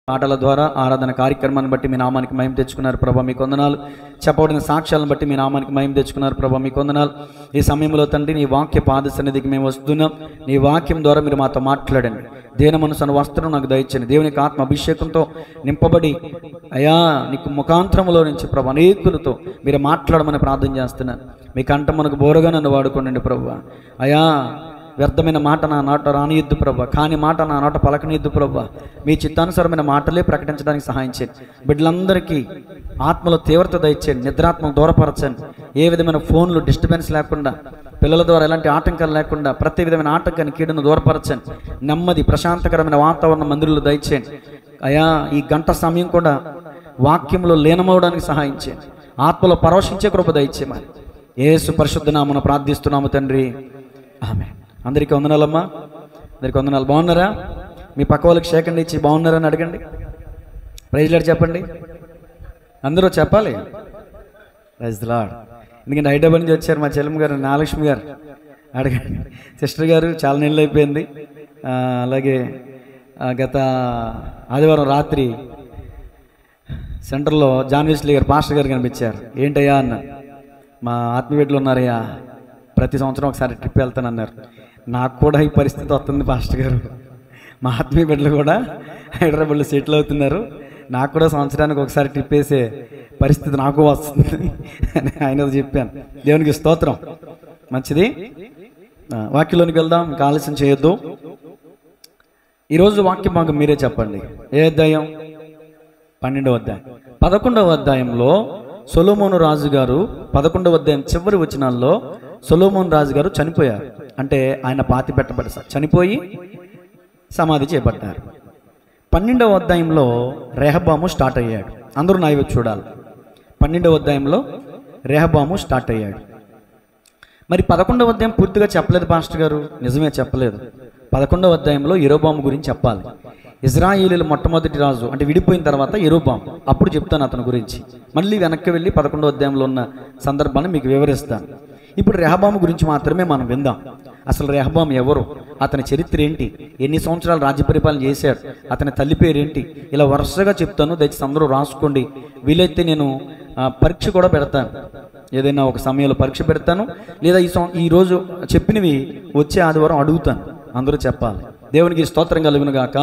పాటల ద్వారా ఆరాధన కార్యక్రమాన్ని బట్టి మీ నామానికి మహిమ తెచ్చుకున్నారు ప్రభా మీ కొందనాలు చెప్పబడిన సాక్ష్యాలను బట్టి మీ నామానికి మహిమ తెచ్చుకున్నారు ప్రభా మీ కొందనాలు ఈ సమయంలో తండ్రి నీ వాక్య పాద సన్నిధికి మేము వస్తున్నాం నీ వాక్యం ద్వారా మీరు మాతో మాట్లాడండి దేని మనసును వస్త్రం నాకు దయచండి దేవునికి ఆత్మ అభిషేకంతో నింపబడి అయా నీకు ముఖాంతరములో నుంచి ప్రభు అనేకులతో మీరు మాట్లాడమని ప్రార్థన చేస్తున్నాను మీ కంట మనకు బోరగా నన్ను వాడుకోండి ప్రభు అయా వ్యర్థమైన మాట నా నోట రానియద్దు ప్రభా కాని మాట నా నోట పలకనియద్దు ప్రభా మీ చిత్తానుసారమైన మాటలే ప్రకటించడానికి సహాయం చేయండి బిడ్డలందరికీ ఆత్మలో తీవ్రత దయచేయండి నిద్రాత్మను దూరపరచండి ఏ విధమైన ఫోన్లు డిస్టర్బెన్స్ లేకుండా పిల్లల ద్వారా ఎలాంటి ఆటంకాలు లేకుండా ప్రతి విధమైన ఆటంకాన్ని కీడును దూరపరచండి నెమ్మది ప్రశాంతకరమైన వాతావరణం మందిరంలో దయచేయండి అయా ఈ గంట సమయం కూడా వాక్యంలో లీనమవడానికి సహాయం చేయండి ఆత్మలో పరవశించే కృప దయచేయమని ఏసు పరిశుద్ధ నామన ప్రార్థిస్తున్నాము తండ్రి ఆమె అందరికీ వందనాలమ్మా అందరికీ వందనాలు బాగున్నారా మీ పక్క వాళ్ళకి షేకండి ఇచ్చి బాగున్నారా అని అడగండి ప్రైజ్ లాడ్ చెప్పండి అందరూ చెప్పాలి ప్రైజ్ లాడ్ ఎందుకంటే హైదరాబాద్ నుంచి వచ్చారు మా చెల్లెమ్మ గారు నాగలక్ష్మి గారు అడగండి సిస్టర్ గారు చాలా నెలలు అయిపోయింది ఆ, అలాగే ఆ, గత ఆదివారం రాత్రి సెంటర్లో జాన్ వెస్లీ గారు పాస్టర్ గారు కనిపించారు ఏంటయ్యా అన్న మా ఆత్మీయులు ఉన్నారయ్యా ప్రతి సంవత్సరం ఒకసారి ట్రిప్ వెళ్తానన్నారు నాకు కూడా ఈ పరిస్థితి వస్తుంది పాస్టర్ గారు మా ఆత్మీయ బిడ్డలు కూడా హైదరాబాద్లో సెటిల్ అవుతున్నారు నాకు కూడా సంవత్సరానికి ఒకసారి ట్రిప్ వేసే పరిస్థితి నాకు వస్తుంది అని ఆయనతో చెప్పాను దేవునికి స్తోత్రం మంచిది ఆ, వాక్యంలోనికి వెళ్దాం ఇంకా ఆలస్యం చేయొద్దు ఈరోజు వాక్య భాగం మీరే చెప్పండి ఏ అధ్యాయం పన్నెండవ అధ్యాయం పదకొండవ అధ్యాయంలో సొలోమోను రాజు గారు పదకొండవ అధ్యాయం చివరి వచనాల్లో సొలోమోన్ రాజు గారు చనిపోయారు అంటే ఆయన పాతి పెట్టబడి చనిపోయి సమాధి చేపట్టారు పన్నెండవ అధ్యాయంలో రెహబాము స్టార్ట్ అయ్యాడు అందరూ నా వైపు చూడాలి పన్నెండవ అధ్యాయంలో రెహబాము స్టార్ట్ అయ్యాడు మరి పదకొండవ అధ్యాయం పూర్తిగా చెప్పలేదు పాస్టర్ గారు నిజమే చెప్పలేదు పదకొండవ అధ్యాయంలో ఎరోబాము గురించి చెప్పాలి ఇజ్రాయేలీల మొట్టమొదటి రాజు అంటే విడిపోయిన తర్వాత ఎరోబాము అప్పుడు చెప్తాను అతని గురించి మళ్ళీ వెనక్కి వెళ్ళి పదకొండవ అధ్యాయంలో ఉన్న సందర్భాన్ని మీకు వివరిస్తాను ఇప్పుడు రెహబాము గురించి మాత్రమే మనం విందాం అసలు రెహబాము ఎవరు అతని చరిత్ర ఏంటి ఎన్ని సంవత్సరాలు రాజ్య పరిపాలన చేశాడు అతని తల్లి పేరు ఏంటి ఇలా వరుసగా చెప్తాను దయచేసి అందరూ రాసుకోండి వీలైతే నేను ఆ, పరీక్ష కూడా పెడతాను ఏదైనా ఒక సమయంలో పరీక్ష పెడతాను లేదా ఈ సం ఈ రోజు చెప్పినవి వచ్చే ఆదివారం అడుగుతాను అందరూ చెప్పాలి దేవునికి స్తోత్రం కలుగును గాక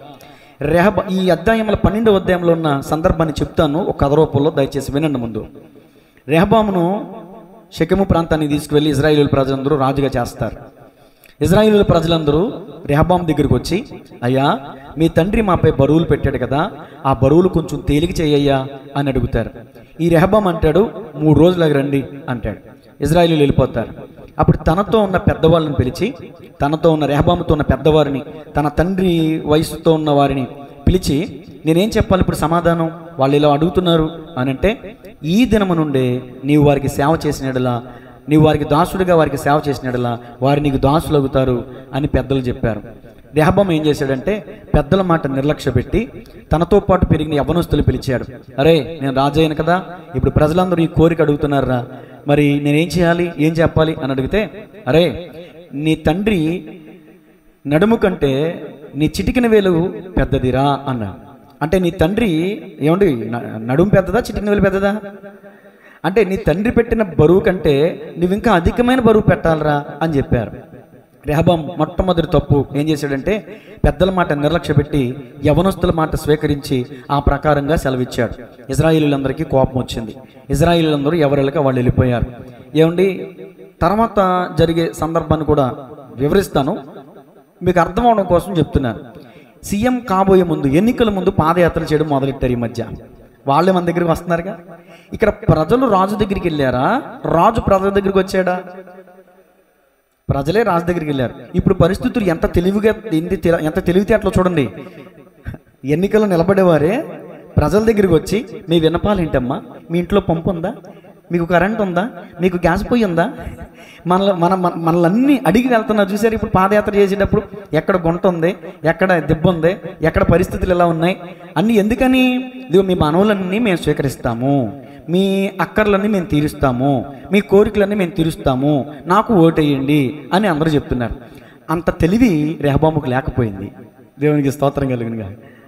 రెహబ ఈ అధ్యాయంలో పన్నెండవ అధ్యాయంలో ఉన్న సందర్భాన్ని చెప్తాను ఒక కథ రూపంలో దయచేసి వినండి ముందు రెహబామును షకెము ప్రాంతానికి తీసుకువెళ్ళి ఇజ్రాయిల్ ప్రజలందరూ రాజుగా చేస్తారు ఇజ్రాయిల్ ప్రజలందరూ రెహబాం దగ్గరికి వచ్చి అయ్యా మీ తండ్రి మాపై బరువులు పెట్టాడు కదా ఆ బరువులు కొంచెం తేలిక చేయయ్యా అని అడుగుతారు ఈ రెహబాం అంటాడు మూడు రోజులకు రండి అంటాడు ఇజ్రాయిలు వెళ్ళిపోతారు అప్పుడు తనతో ఉన్న పెద్దవాళ్ళని పిలిచి తనతో ఉన్న రెహబాముతో ఉన్న పెద్దవారిని తన తండ్రి వయసుతో ఉన్న వారిని పిలిచి నేనేం చెప్పాలి ఇప్పుడు సమాధానం వాళ్ళు ఇలా అడుగుతున్నారు అని అంటే ఈ దినము నుండే నీవు వారికి సేవ చేసినడలా నీవు వారికి దాసుడిగా వారికి సేవ చేసినడలా వారు నీకు దాసులు అవుతారు అని పెద్దలు చెప్పారు రెహబాం ఏం చేశాడంటే పెద్దల మాట నిర్లక్ష్య పెట్టి తనతో పాటు పెరిగిన యవనస్తులు పిలిచాడు అరే నేను రాజయ్యను కదా ఇప్పుడు ప్రజలందరూ ఈ కోరిక అడుగుతున్నారా మరి నేనేం చేయాలి ఏం చెప్పాలి అని అడిగితే అరే నీ తండ్రి నడుము కంటే నీ చిటికిన వేలు పెద్దదిరా అన్నాడు అంటే నీ తండ్రి ఏమండి న- నడుము పెద్దదా చిటికిన వేలు పెద్దదా అంటే నీ తండ్రి పెట్టిన బరువు కంటే నువ్వు ఇంకా అధికమైన బరువు పెట్టాలరా అని చెప్పారు రెహబాం మొట్టమొదటి తప్పు ఏం చేశాడంటే పెద్దల మాట నిర్లక్ష్య పెట్టి యవనస్తుల మాట స్వీకరించి ఆ ప్రకారంగా సెలవిచ్చాడు ఇజ్రాయిలీలందరికీ కోపం వచ్చింది ఇజ్రాయిలీలందరూ ఎవరెళ్ళక వాళ్ళు వెళ్ళిపోయారు ఏమండి తర్వాత జరిగే సందర్భాన్ని కూడా వివరిస్తాను మీకు అర్థం అవడం కోసం చెప్తున్నాను సీఎం కాబోయే ముందు ఎన్నికల ముందు పాదయాత్ర చేయడం మొదలెట్టారు ఈ మధ్య వాళ్ళే మన దగ్గరికి వస్తున్నారుగా ఇక్కడ ప్రజలు రాజు దగ్గరికి వెళ్ళారా రాజు ప్రజల దగ్గరికి వచ్చాడా ప్రజలే రాజు దగ్గరికి వెళ్ళారు ఇప్పుడు పరిస్థితులు ఎంత తెలివిగా ఎంత తెల- ఎంత తెలివితేటలో చూడండి ఎన్నికల్లో నిలబడేవారే ప్రజల దగ్గరికి వచ్చి మీ విన్నపాలు ఏంటమ్మా మీ ఇంట్లో పంపు ఉందా మీకు కరెంట్ ఉందా మీకు గ్యాస్ పొయ్యి ఉందా మన మన మన- మనల్ని అడిగి వెళ్తున్నారు చూసారు ఇప్పుడు పాదయాత్ర చేసేటప్పుడు ఎక్కడ గుంట ఉంది ఎక్కడ దెబ్బ ఉంది ఎక్కడ పరిస్థితులు ఎలా ఉన్నాయి అన్ని ఎందుకని ఇదిగో మీ మనవులన్నీ మేము స్వీకరిస్తాము మీ అక్కర్లన్నీ మేము తీరుస్తాము మీ కోరికలన్నీ మేము తీరుస్తాము నాకు ఓటేయండి అని అందరూ చెప్తున్నారు అంత తెలివి రెహబాముకు లేకపోయింది దేవునికి స్తోత్రం కలిగినగా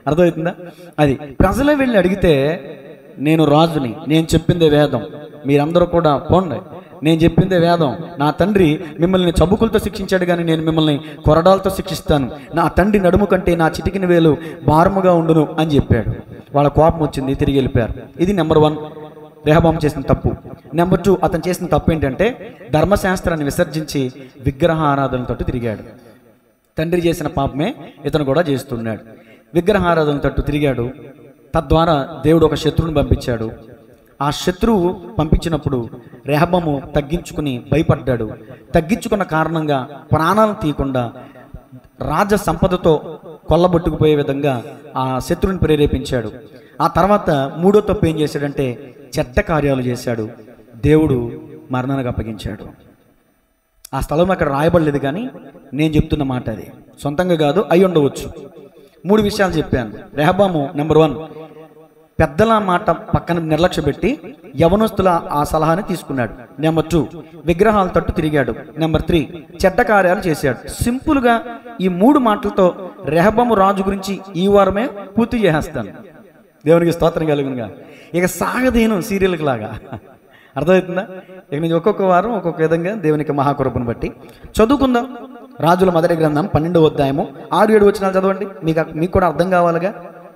అర్థమవుతుందా అది ప్రజలే వెళ్ళి అడిగితే నేను రాజుని నేను చెప్పిందే వేదం మీరందరూ కూడా పోండి నేను చెప్పిందే వేదం నా తండ్రి మిమ్మల్ని చబుకులతో శిక్షించాడు కానీ నేను మిమ్మల్ని కొరడాలతో శిక్షిస్తాను నా తండ్రి నడుము కంటే నా చిటికిన వేలు భారముగా ఉండును అని చెప్పాడు వాళ్ళ కోపం వచ్చింది తిరిగి వెళ్ళిపోయారు ఇది నెంబర్ వన్ రేహబాం చేసిన తప్పు నెంబర్ టూ అతను చేసిన తప్పు ఏంటంటే ధర్మశాస్త్రాన్ని విసర్జించి విగ్రహ ఆరాధనతో తిరిగాడు తండ్రి చేసిన పాపమే ఇతను కూడా చేస్తున్నాడు విగ్రహారాధన తట్టు తిరిగాడు తద్వారా దేవుడు ఒక శత్రువుని పంపించాడు ఆ శత్రువు పంపించినప్పుడు రెహబము తగ్గించుకుని భయపడ్డాడు తగ్గించుకున్న కారణంగా ప్రాణాలు తీయకుండా రాజ సంపదతో కొల్లబొట్టుకుపోయే విధంగా ఆ శత్రువుని ప్రేరేపించాడు ఆ తర్వాత మూడో తప్పు ఏం చేశాడంటే చెడ్డ కార్యాలు చేశాడు దేవుడు మరణానికి అప్పగించాడు ఆ స్థలం అక్కడ రాయబడలేదు కానీ నేను చెప్తున్న మాట అది సొంతంగా కాదు అయి ఉండవచ్చు మూడు విషయాలు చెప్పాను రెహబాము నెంబర్ వన్ పెద్దల మాట పక్కన నిర్లక్ష్య పెట్టి యవనస్తుల ఆ సలహాని తీసుకున్నాడు నెంబర్ టూ విగ్రహాల తట్టు తిరిగాడు నెంబర్ త్రీ చెడ్డ కార్యాలు చేశాడు సింపుల్గా ఈ మూడు మాటలతో రెహబాము రాజు గురించి ఈ వారమే పూర్తి చేసేస్తాను దేవునికి స్తోత్రం కలుగునుగా ఇక సాగదేను సీరియల్కి లాగా అర్థమవుతుందా ఇక నుంచి ఒక్కొక్క వారం ఒక్కొక్క విధంగా దేవునికి మహాకృపను బట్టి చదువుకుందాం రాజుల మొదటి గ్రంథం పన్నెండు అధ్యాయము ఆరు ఏడు వచ్చినాలు చదవండి మీకు మీకు కూడా అర్థం కావాలిగా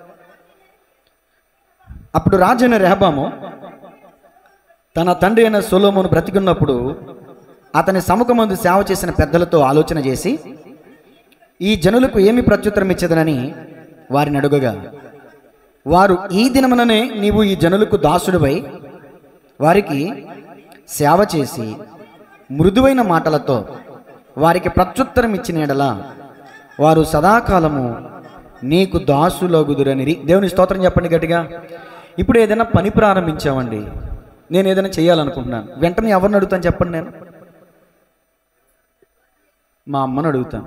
అప్పుడు రాజు అయిన రెహబాము తన తండ్రి అయిన సొలోమును బ్రతికున్నప్పుడు అతని సముఖమందు సేవ చేసిన పెద్దలతో ఆలోచన చేసి ఈ జనులకు ఏమి ప్రత్యుత్తరం ఇచ్చేదనని వారిని అడుగగా వారు ఈ దినముననే నీవు ఈ జనులకు దాసుడివై వారికి సేవ చేసి మృదువైన మాటలతో వారికి ప్రత్యుత్తరం ఇచ్చిన ఎడల వారు సదాకాలము నీకు దాసులగుదురని దేవుని స్తోత్రం చెప్పండి గట్టిగా ఇప్పుడు ఏదైనా పని ప్రారంభించామండి నేను ఏదైనా చేయాలనుకుంటున్నాను వెంటనే ఎవరిని అడుగుతాను చెప్పండి నేను మా అమ్మని అడుగుతాను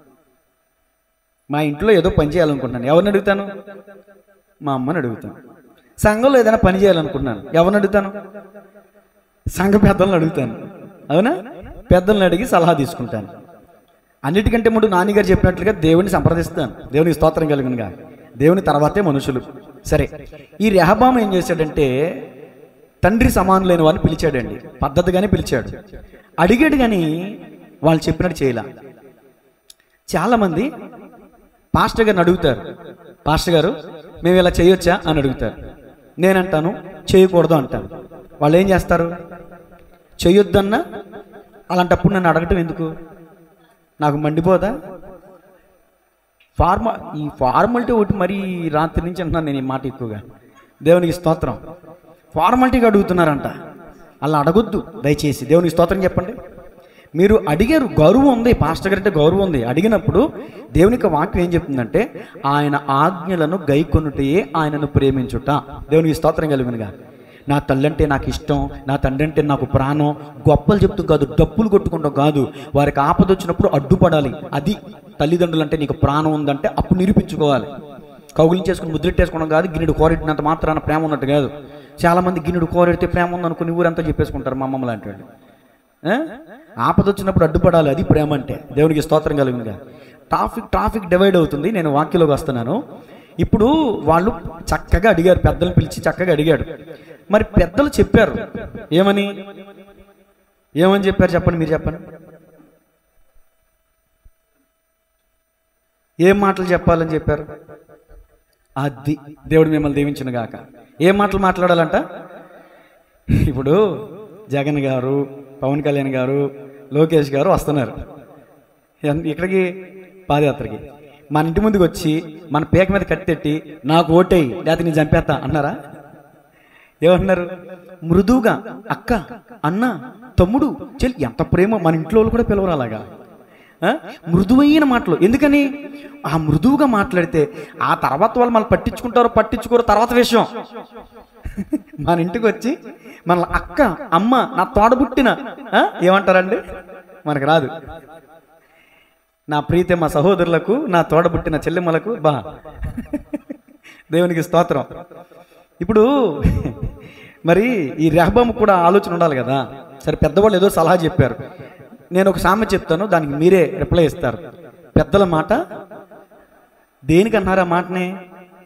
మా ఇంట్లో ఏదో పని చేయాలనుకుంటున్నాను ఎవరిని అడుగుతాను మా అమ్మని అడుగుతాను సంఘంలో ఏదైనా పని చేయాలనుకుంటున్నాను ఎవరిని అడుగుతాను సంఘ పెద్దలను అడుగుతాను అవునా పెద్దలను అడిగి సలహా తీసుకుంటాను అన్నిటికంటే ముందు నాన్నగారు చెప్పినట్లుగా దేవుని సంప్రదిస్తాను దేవునికి స్తోత్రం కలుగునుగా దేవుని తర్వాతే మనుషులు సరే ఈ రెహబాము ఏం చేశాడంటే తండ్రి సమానులైన వారిని పిలిచాడండి పద్ధతిగానే పిలిచాడు అడిగాడు కానీ వాళ్ళు చెప్పినట్టు చేయలే చాలామంది పాస్టర్ గారిని అడుగుతారు పాస్టర్ గారు మేము ఇలా చేయొచ్చా అని అడుగుతారు నేనంటాను చేయకూడదు అంటాను వాళ్ళు ఏం చేస్తారు చేయొద్దన్నా అలాంటప్పుడు నన్ను అడగటం ఎందుకు నాకు మండిపోదా ఫార్మ ఈ ఫార్మాలిటీ ఒకటి మరీ రాత్రి నుంచి అంటున్నాను నేను ఈ మాట ఎక్కువగా దేవునికి స్తోత్రం ఫార్మాలిటీగా అడుగుతున్నారంట అలా అడగొద్దు దయచేసి దేవునికి స్తోత్రం చెప్పండి మీరు అడిగారు గౌరవం ఉంది పాస్టర్ గారు అంటే గౌరవం ఉంది అడిగినప్పుడు దేవుని యొక్క వాక్యం ఏం చెప్తుందంటే ఆయన ఆజ్ఞలను గైకొనుటయే ఆయనను ప్రేమించుట దేవునికి స్తోత్రం కలిగినగా నా తల్లి అంటే నాకు ఇష్టం నా తండ్రి అంటే నాకు ప్రాణం గొప్పలు చెప్తూ కాదు డప్పులు కొట్టుకుంటాం కాదు వారికి ఆపద వచ్చినప్పుడు అడ్డుపడాలి అది తల్లిదండ్రులు అంటే నీకు ప్రాణం ఉందంటే అప్పుడు నిరూపించుకోవాలి కౌగులించేసుకుని ముద్రెట్టేసుకోవడం కాదు గిన్నెడు కోరెట్టినంత మాత్రాన ప్రేమ ఉన్నట్టు కాదు చాలామంది గిన్నెడు కోరెడితే ప్రేమ ఉందనుకుని ఊరంతా చెప్పేసుకుంటారు మా అమ్మమ్మ లాంటి వాళ్ళు ఆ? ఆపద వచ్చినప్పుడు అడ్డుపడాలి అది ప్రేమ అంటే దేవునికి స్తోత్రం కలిగిందిగా ట్రాఫిక్ ట్రాఫిక్ డివైడ్ అవుతుంది నేను వాక్యలోకి వస్తున్నాను ఇప్పుడు వాళ్ళు చక్కగా అడిగారు పెద్దలు పిలిచి చక్కగా అడిగాడు మరి పెద్దలు చెప్పారు ఏమని ఏమని చెప్పారు చెప్పండి మీరు చెప్పండి ఏం మాటలు చెప్పాలని చెప్పారు అది దేవుడు మిమ్మల్ని దీవించిన గాక ఏం మాటలు మాట్లాడాలంట ఇప్పుడు జగన్ గారు పవన్ కళ్యాణ్ గారు లోకేష్ గారు వస్తున్నారు ఎన్- ఇక్కడికి పాదయాత్రకి మన ఇంటి ముందుకు వచ్చి మన పేక మీద కట్టెట్టి నాకు ఓటేయి లేకపోతే నేను చంపేస్తా అన్నారా ఏమంటున్నారు మృదువుగా అక్క అన్న తమ్ముడు చెల్లి ఎంత ప్రేమ మన ఇంట్లో వాళ్ళు కూడా పిలవరు అలాగా ఆ? మృదువైన మాటలు ఎందుకని ఆ మృదువుగా మాట్లాడితే ఆ తర్వాత వాళ్ళు మనం పట్టించుకుంటారో పట్టించుకోరో తర్వాత విషయం మన ఇంటికి వచ్చి మన అక్క అమ్మ నా తోడబుట్టిన ఆ? ఏమంటారండి మనకు రాదు నా ప్రీతి మా సహోదరులకు నా తోడబుట్టిన చెల్లెమ్మలకు బా దేవునికి స్తోత్రం ఇప్పుడు మరి ఈ రెహబాము కూడా ఆలోచన ఉండాలి కదా సరే పెద్దవాళ్ళు ఏదో సలహా చెప్పారు నేను ఒక సామెత చెప్తాను దానికి మీరే రిప్లై ఇస్తారు పెద్దల మాట దేనికి అన్నారు ఆ మాటని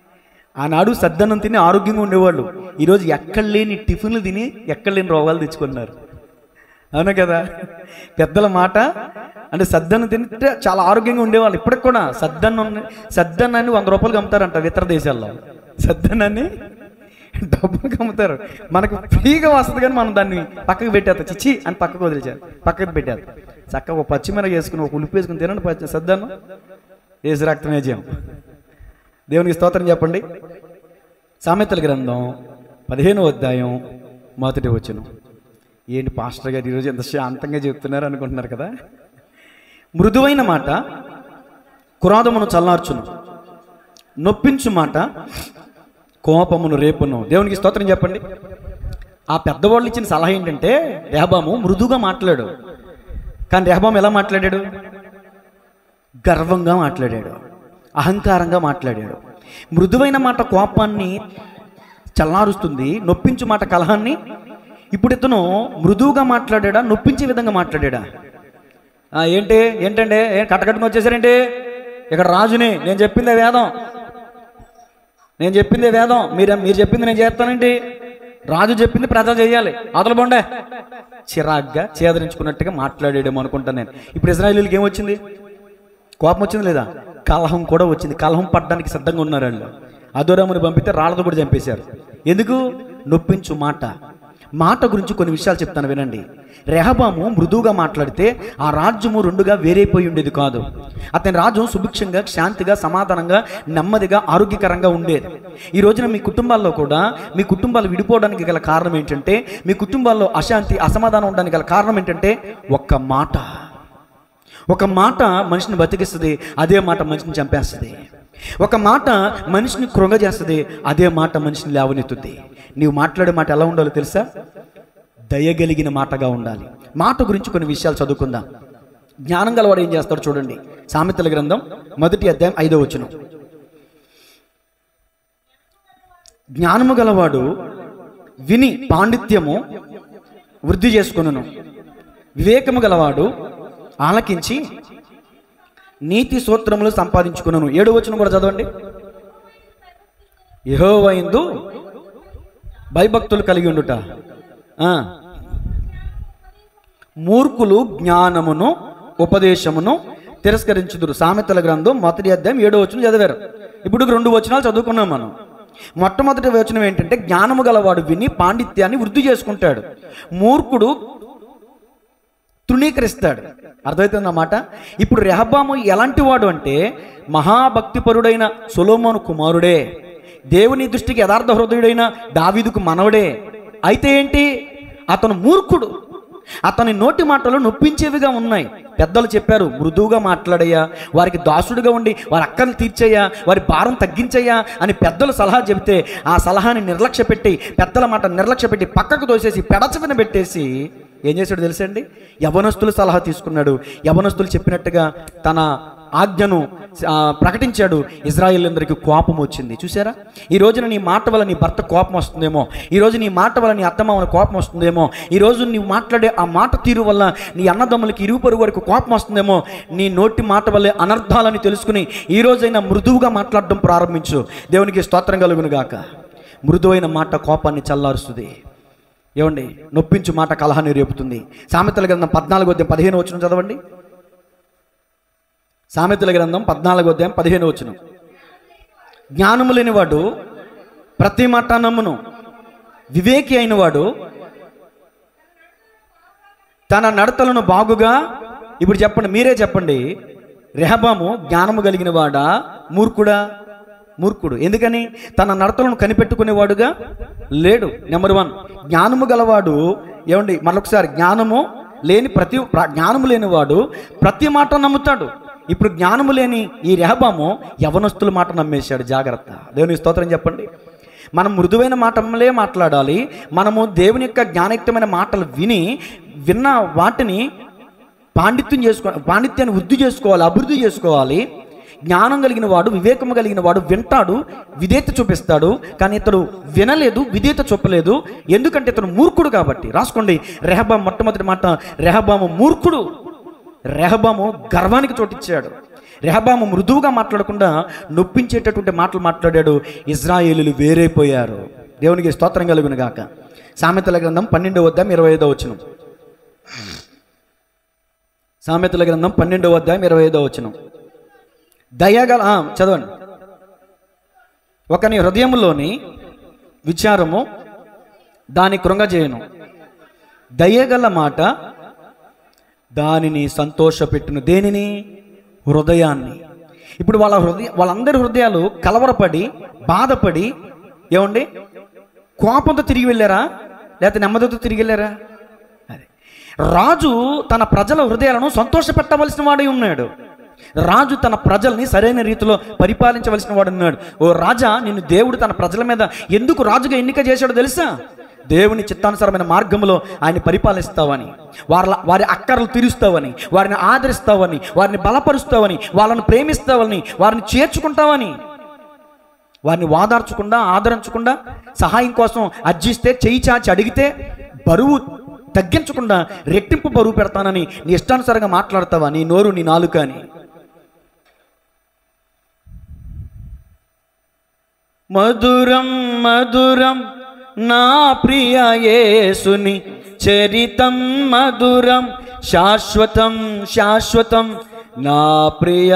ఆనాడు సద్దన్నం తిని ఆరోగ్యంగా ఉండేవాళ్ళు ఈరోజు ఎక్కడ లేని టిఫిన్లు తిని ఎక్కడ లేని రోగాలు తెచ్చుకున్నారు అవునా కదా పెద్దల మాట అంటే సద్దన్నం తింటే చాలా ఆరోగ్యంగా ఉండేవాళ్ళు ఇప్పటికి కూడా సద్దన్నం సద్దన్నాన్ని వంద రూపాయలకి అమ్ముతారంట ఇతర దేశాల్లో సద్దన్నాన్ని డబ్బులకు అమ్ముతారు మనకు ఫ్రీగా వస్తుంది కానీ మనం దాన్ని పక్కకు పెట్టేస్తాం చిచ్చి అని పక్కకు వదిలేచారు పక్కకు పెట్టేస్తాం చక్కగా ఒక పచ్చిమిరగ వేసుకుని ఒక ఉల్లిపి వేసుకుని తినండి పచ్చి సద్దన్నం ఏసు రక్తమేజయం దేవునికి స్తోత్రం చెప్పండి సామెతల గ్రంథం పదిహేను అధ్యాయం మొదటి వచ్చును ఏంటి పాస్టర్ గారు ఈరోజు ఎంత శాంతంగా చెప్తున్నారు అనుకుంటున్నారు కదా మృదువైన మాట కురాదమును చల్లార్చును నొప్పించు మాట కోపమును రేపును దేవునికి స్తోత్రం చెప్పండి ఆ పెద్దవాళ్ళు ఇచ్చిన సలహా ఏంటంటే రెహబాము మృదుగా మాట్లాడు కానీ రెహబాము ఎలా మాట్లాడాడు గర్వంగా మాట్లాడాడు అహంకారంగా మాట్లాడాడు మృదువైన మాట కోపాన్ని చల్లారుస్తుంది నొప్పించు మాట కలహాన్ని ఇప్పుడు ఇతను మృదువుగా మాట్లాడా నొప్పించే విధంగా మాట్లాడా ఆ, ఏంటి ఏంటంటే ఏ కట్టకట్టుకుని వచ్చేసారేంటి ఇక్కడ రాజుని నేను చెప్పిందే వేదం నేను చెప్పిందే వేదం మీరు మీరు చెప్పింది నేను చేస్తానండి రాజు చెప్పింది ప్రజలు చేయాలి అవతల బొండే చిరాగ్గా చేదరించుకున్నట్టుగా మాట్లాడేడేమో అనుకుంటాను నేను ఇప్పుడు ఇజ్రాయేలీలకి ఏమొచ్చింది కోపం వచ్చింది లేదా కలహం కూడా వచ్చింది కలహం పడడానికి సిద్ధంగా ఉన్నారు వాళ్ళు అదోరాముని పంపితే రాళ్ళతో కూడా చంపేశారు ఎందుకు నొప్పించు మాట మాట గురించి కొన్ని విషయాలు చెప్తాను వినండి రెహబాము మృదువుగా మాట్లాడితే ఆ రాజ్యము రెండుగా వేరైపోయి ఉండేది కాదు అతని రాజ్యం సుభిక్షంగా శాంతిగా సమాధానంగా నెమ్మదిగా ఆరోగ్యకరంగా ఉండేది ఈ రోజున మీ కుటుంబాల్లో కూడా మీ కుటుంబాలు విడిపోవడానికి గల కారణం ఏంటంటే మీ కుటుంబాల్లో అశాంతి అసమాధానం ఉండడానికి గల కారణం ఏంటంటే ఒక్క మాట ఒక మాట మనిషిని బతికిస్తుంది అదే మాట మనిషిని చంపేస్తుంది ఒక మాట మనిషిని కృంగజేస్తుంది అదే మాట మనిషిని లేవనెత్తుద్ది నీవు మాట్లాడే మాట ఎలా ఉండాలో తెలుసా దయగలిగిన మాటగా ఉండాలి మాట గురించి కొన్ని విషయాలు చదువుకుందాం జ్ఞానం గలవాడు ఏం చేస్తాడు చూడండి సామెతల గ్రంథం మొదటి అధ్యాయం ఐదో వచనం జ్ఞానము గలవాడు విని పాండిత్యము వృద్ధి చేసుకొనును వివేకము గలవాడు ఆలకించి నీతి సూత్రములు సంపాదించుకున్నాను ఏడు వచనం కూడా చదవండి యహోవైందు భయభక్తులు కలిగి ఉండుట ఆ. మూర్ఖులు జ్ఞానమును ఉపదేశమును తిరస్కరించుదురు సామెతల గ్రంథం మొదటి అధ్యాయం ఏడో వచనం చదివారు ఇప్పుడు రెండు వచనాలు చదువుకున్నాం మనం మొట్టమొదటి వచనం ఏంటంటే జ్ఞానము గలవాడు విని పాండిత్యాన్ని వృద్ధి చేసుకుంటాడు మూర్ఖుడు తృణీకరిస్తాడు అర్థమవుతుందన్నమాట ఇప్పుడు రెహబాము ఎలాంటి వాడు అంటే మహాభక్తిపరుడైన సొలోమోను కుమారుడే దేవుని దృష్టికి యథార్థ హృదయుడైన దావీదుకు మనవడే అయితే ఏంటి అతను మూర్ఖుడు అతని నోటి మాటలు నొప్పించేవిగా ఉన్నాయి పెద్దలు చెప్పారు మృదువుగా మాట్లాడయ్యా వారికి దాసుడుగా ఉండి వారి అక్కలు తీర్చయ్యా వారి భారం తగ్గించయ్యా అని పెద్దలు సలహా చెబితే ఆ సలహాని నిర్లక్ష్య పెట్టి పెద్దల మాట నిర్లక్ష్య పెట్టి పక్కకు తోసేసి పెడచవిన పెట్టేసి ఏం చేశాడు తెలుసండి యవనస్తులు సలహా తీసుకున్నాడు యవనస్తులు చెప్పినట్టుగా తన ఆజ్ఞను ఆ, ప్రకటించాడు ఇజ్రాయిలందరికీ కోపం వచ్చింది చూసారా ఈ రోజున నీ మాట వల్ల నీ భర్త కోపం వస్తుందేమో ఈ రోజు నీ మాట వల్ల నీ అత్తమామల కోపం వస్తుందేమో ఈ రోజు నీవు మాట్లాడే ఆ మాట తీరు వల్ల నీ అన్నదమ్ములకి ఇరుగు పొరుగు వరకు కోపం వస్తుందేమో నీ నోటి మాట వల్లే అనర్థాలని తెలుసుకుని ఈ రోజైనా మృదువుగా మాట్లాడడం ప్రారంభించు దేవునికి స్తోత్రం కలుగును గాక మృదువైన మాట కోపాన్ని చల్లారుస్తుంది ఏమండి నొప్పించు మాట కలహాన్ని రేపుతుంది సామెతల గ్రంథం పద్నాలుగు అధ్యాయం పదిహేను వచ్చిన చదవండి సామెతల గ్రంథం పద్నాలుగు అధ్యాయం పదిహేను వచ్చిన జ్ఞానము లేనివాడు ప్రతి మాట నమ్మును వివేకి అయినవాడు తన నడతలను బాగుగా ఇప్పుడు చెప్పండి మీరే చెప్పండి రెహబాము జ్ఞానము కలిగిన వాడా మూర్ఖుడా మూర్ఖుడు ఎందుకని తన నడతలను కనిపెట్టుకునేవాడుగా లేడు నెంబర్ వన్ జ్ఞానము గలవాడు ఏమండి మరొకసారి జ్ఞానము లేని ప్రతి ప్ర- జ్ఞానము లేనివాడు ప్రతి మాట నమ్ముతాడు ఇప్పుడు జ్ఞానము లేని ఈ రెహబాము యవనస్తుల మాట నమ్మేశాడు జాగ్రత్త దేవుని స్తోత్రం చెప్పండి మనం మృదువైన మాటలే మాట్లాడాలి మనము దేవుని యొక్క జ్ఞానయుక్తమైన మాటలు విని విన్న వాటిని పాండిత్యం చేసుకో పాండిత్యాన్ని వృద్ధి చేసుకోవాలి అభివృద్ధి చేసుకోవాలి జ్ఞానం కలిగిన వాడు వివేకము కలిగిన వాడు వింటాడు విధేయత చూపిస్తాడు కానీ ఇతడు వినలేదు విధేయత చూపలేదు ఎందుకంటే ఇతను మూర్ఖుడు కాబట్టి రాసుకోండి రెహబాం మొట్టమొదటి మాట రెహబాము మూర్ఖుడు రెహబాము గర్వానికి చోటిచ్చాడు రెహబాము మృదువుగా మాట్లాడకుండా నొప్పించేటటువంటి మాటలు మాట్లాడాడు ఇజ్రాయేలీలు వేరైపోయారు దేవునికి స్తోత్రం కలుగును గాక సామెతల గ్రంథం పన్నెండవ అధ్యాయం ఇరవై ఐదో వచనం సామెతల గ్రంథం పన్నెండవ అధ్యాయం ఇరవై ఐదో వచనం దయగల ఆ, చదవండి ఒకని హృదయంలోని విచారము దాని కృంగజేయను దయగల మాట దానిని సంతోషపెట్టును దేనిని హృదయాన్ని ఇప్పుడు వాళ్ళ హృదయ వాళ్ళందరి హృదయాలు కలవరపడి బాధపడి ఏమండి కోపంతో తిరిగి వెళ్ళారా లేకపోతే నెమ్మదితో తిరిగి వెళ్ళారా అదే రాజు తన ప్రజల హృదయాలను సంతోషపెట్టవలసిన వాడై ఉన్నాడు రాజు తన ప్రజల్ని సరైన రీతిలో పరిపాలించవలసిన వాడు ఉన్నాడు ఓ రాజా నిన్ను దేవుడు తన ప్రజల మీద ఎందుకు రాజుగా ఎన్నిక చేశాడో తెలుసా దేవుని చిత్తానుసారమైన మార్గంలో ఆయన పరిపాలిస్తావని వారి వారి అక్కర్లు తీరుస్తావని వారిని ఆదరిస్తావని వారిని బలపరుస్తావని వాళ్ళని ప్రేమిస్తావని వారిని చేర్చుకుంటావని వారిని వాదార్చకుండా ఆదరించకుండా సహాయం కోసం అర్జిస్తే చేయి చాచి అడిగితే బరువు తగ్గించకుండా రెట్టింపు బరువు పెడతానని నీ ఇష్టానుసారంగా మాట్లాడతావా నీ నోరు నీ నాలుక అని మధురం మధురం నా ప్రియ యేసుని చరితం మధురం శాశ్వతం శాశ్వతం నా ప్రియ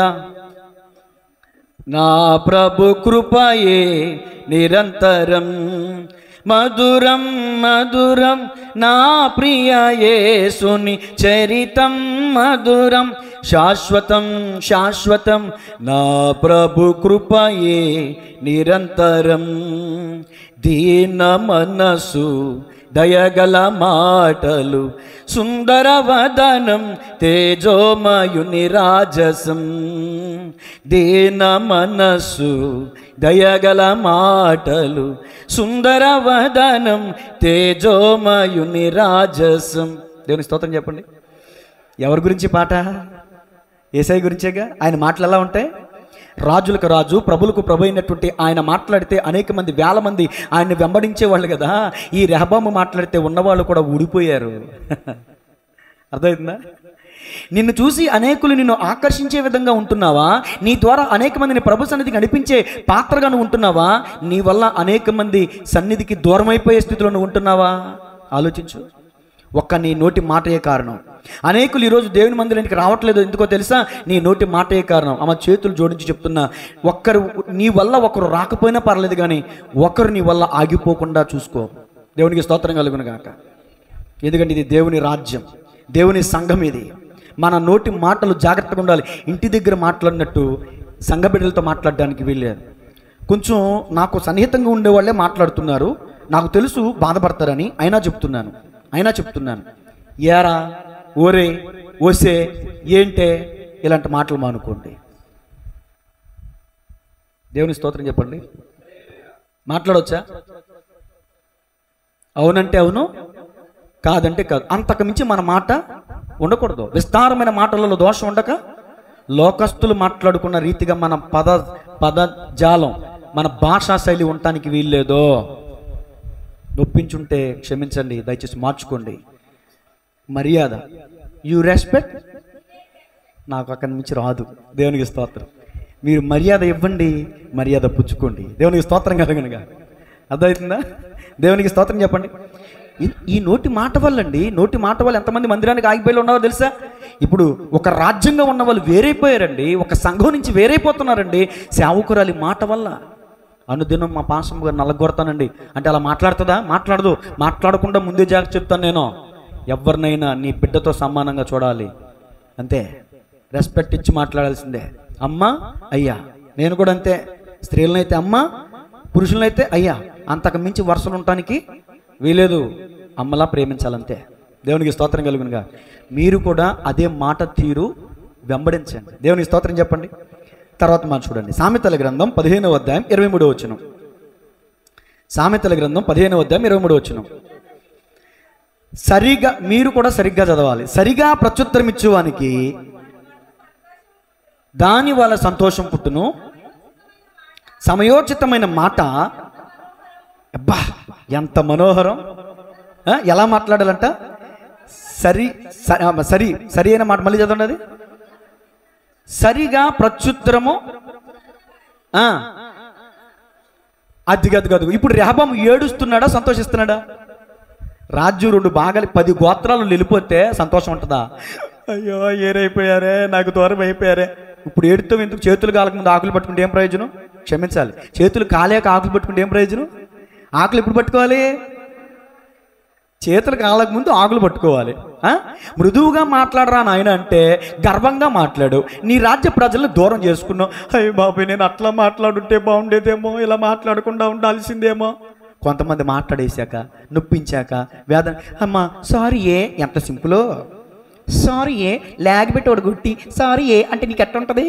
నా ప్రభు కృపయే నిరంతరం మధురం మధురం నా ప్రియ యేసుని చరితం మధురం శాశ్వతం శాశ్వతం నా ప్రభు కృపయే నిరంతరం దీన మనసు దయగల మాటలు సుందర వదనం తేజోమయుని రాజసం దీన మనస్సు దయగల మాటలు సుందర వదనం తేజోమయుని రాజసం దేవుని స్తోత్రం చెప్పండి ఎవరి గురించి పాట ఏసై గురించేగా ఆయన మాటలు ఎలా ఉంటాయి రాజులకు రాజు ప్రభులకు ప్రభు అయినటువంటి ఆయన మాట్లాడితే అనేక మంది వేల మంది ఆయన్ని వెంబడించే వాళ్ళు కదా ఈ రెహబాము మాట్లాడితే ఉన్నవాళ్ళు కూడా ఊడిపోయారు అర్థమవుతుందా నిన్ను చూసి అనేకులు నిన్ను ఆకర్షించే విధంగా ఉంటున్నావా నీ ద్వారా అనేక మందిని ప్రభు సన్నిధికి నడిపించే పాత్రగా నువ్వు ఉంటున్నావా నీ వల్ల అనేక మంది సన్నిధికి దూరమైపోయే స్థితిలో నువ్వు ఉంటున్నావా ఆలోచించు ఒక్క నీ నోటి మాటయే కారణం అనేకులు ఈరోజు దేవుని మందిరానికి రావట్లేదు ఎందుకో తెలుసా నీ నోటి మాటయే కారణం ఆమె చేతులు జోడించి చెప్తున్నా ఒక్కరు నీ వల్ల ఒకరు రాకపోయినా పర్లేదు కానీ ఒకరు నీ వల్ల ఆగిపోకుండా చూసుకో దేవునికి స్తోత్రం కలుగును గాక ఎందుకంటే ఇది దేవుని రాజ్యం దేవుని సంఘం ఇది మన నోటి మాటలు జాగ్రత్తగా ఉండాలి ఇంటి దగ్గర మాట్లాడినట్టు సంఘ బిడ్డలతో మాట్లాడడానికి వీల్లేదు కొంచెం నాకు సన్నిహితంగా ఉండేవాళ్ళే మాట్లాడుతున్నారు నాకు తెలుసు బాధపడతారని అయినా చెప్తున్నాను అయినా చెప్తున్నాను ఏరా ఓరే ఓసే ఏంటే ఇలాంటి మాటలు మానుకోండి దేవుని స్తోత్రం చెప్పండి మాట్లాడవచ్చా అవునంటే అవును కాదంటే కాదు అంతకు మించి మన మాట ఉండకూడదు విస్తారమైన మాటలలో దోషం ఉండక లోకస్తులు మాట్లాడుకున్న రీతిగా మన పద పదజాలం మన భాషా శైలి ఉండటానికి వీల్లేదో నొప్పించుంటే క్షమించండి దయచేసి మార్చుకోండి మర్యాద యు రెస్పెక్ట్ నాకు అక్కడి నుంచి రాదు దేవునికి స్తోత్రం మీరు మర్యాద ఇవ్వండి మర్యాద పుచ్చుకోండి దేవునికి స్తోత్రం కలగనుగా అర్థమవుతుందా దేవునికి స్తోత్రం చెప్పండి ఈ- ఈ నోటి మాట వల్లండి నోటి మాట వల్ల ఎంతమంది మందిరానికి ఆగిపోయి ఉన్నారో తెలుసా ఇప్పుడు ఒక రాజ్యంగా ఉన్న వాళ్ళు వేరైపోయారండి ఒక సంఘం నుంచి వేరైపోతున్నారండి సేవకురాలి మాట వల్ల అనుదినం మా పాసం గారు నల్లగొడతానండి అంటే అలా మాట్లాడుతుందా మాట్లాడదు మాట్లాడకుండా ముందే జాగ్రత్త చెప్తాను నేను ఎవరినైనా నీ బిడ్డతో సమానంగా చూడాలి అంతే రెస్పెక్ట్ ఇచ్చి మాట్లాడాల్సిందే అమ్మ అయ్యా నేను కూడా అంతే స్త్రీలనైతే అమ్మ పురుషులనైతే అయ్యా అంతకు మించి వరుసలు ఉండటానికి వీలేదు అమ్మలా ప్రేమించాలంతే దేవునికి స్తోత్రం కలుగునుగా మీరు కూడా అదే మాట తీరు వెంబడించండి దేవునికి స్తోత్రం చెప్పండి తర్వాత మాట చూడండి సామెతల గ్రంథం పదిహేనవ అధ్యాయం ఇరవై మూడో వచ్చిన సామెతల గ్రంథం పదిహేనవ అధ్యాయం ఇరవై మూడో వచ్చిన సరిగా మీరు కూడా సరిగ్గా చదవాలి సరిగా ప్రత్యుత్తరం ఇచ్చేవానికి దాని వల్ల సంతోషం పుట్టును సమయోచితమైన మాట అబ్బా ఎంత మనోహరం ఆ, ఎలా మాట్లాడాలంట సరి స- ఆ, సరి సరి అయిన మాట మళ్ళీ చదవండి అది సరిగా ప్రత్యుత్తరము ఆ, అది గది గదు ఇప్పుడు రెహబాం ఏడుస్తున్నాడా సంతోషిస్తున్నాడా రాజ్యం రెండు భాగాలు పది గోత్రాలు వెళ్ళిపోతే సంతోషం ఉంటుందా అయ్యో ఏరైపోయారే నాకు దూరం అయిపోయారే ఇప్పుడు ఏడుతో ఎందుకు చేతులు కాలక ముందు ఆకులు పట్టుకుంటే ఏం ప్రయోజనం క్షమించాలి చేతులు కాలేక ఆకులు పట్టుకుంటే ఏం ప్రయోజనం ఆకులు ఎప్పుడు పట్టుకోవాలి చేతులు కాలక ముందు ఆకులు పట్టుకోవాలి ఆ? మృదువుగా మాట్లాడరా నాయన అంటే గర్వంగా మాట్లాడు నీ రాజ్య ప్రజలను దూరం చేసుకున్నావు అయ్య బాబాయ్ నేను అట్లా మాట్లాడుంటే బాగుండేదేమో ఇలా మాట్లాడకుండా ఉండాల్సిందేమో కొంతమంది మాట్లాడేశాక నొప్పించాక వేదన అమ్మా సారీ ఏ ఎంత సింపులో సారీ ఏ లాగ్ పెట్టి ఒకటి గుట్టి సారీ ఏ అంటే నీకు ఎట్ట ఉంటుంది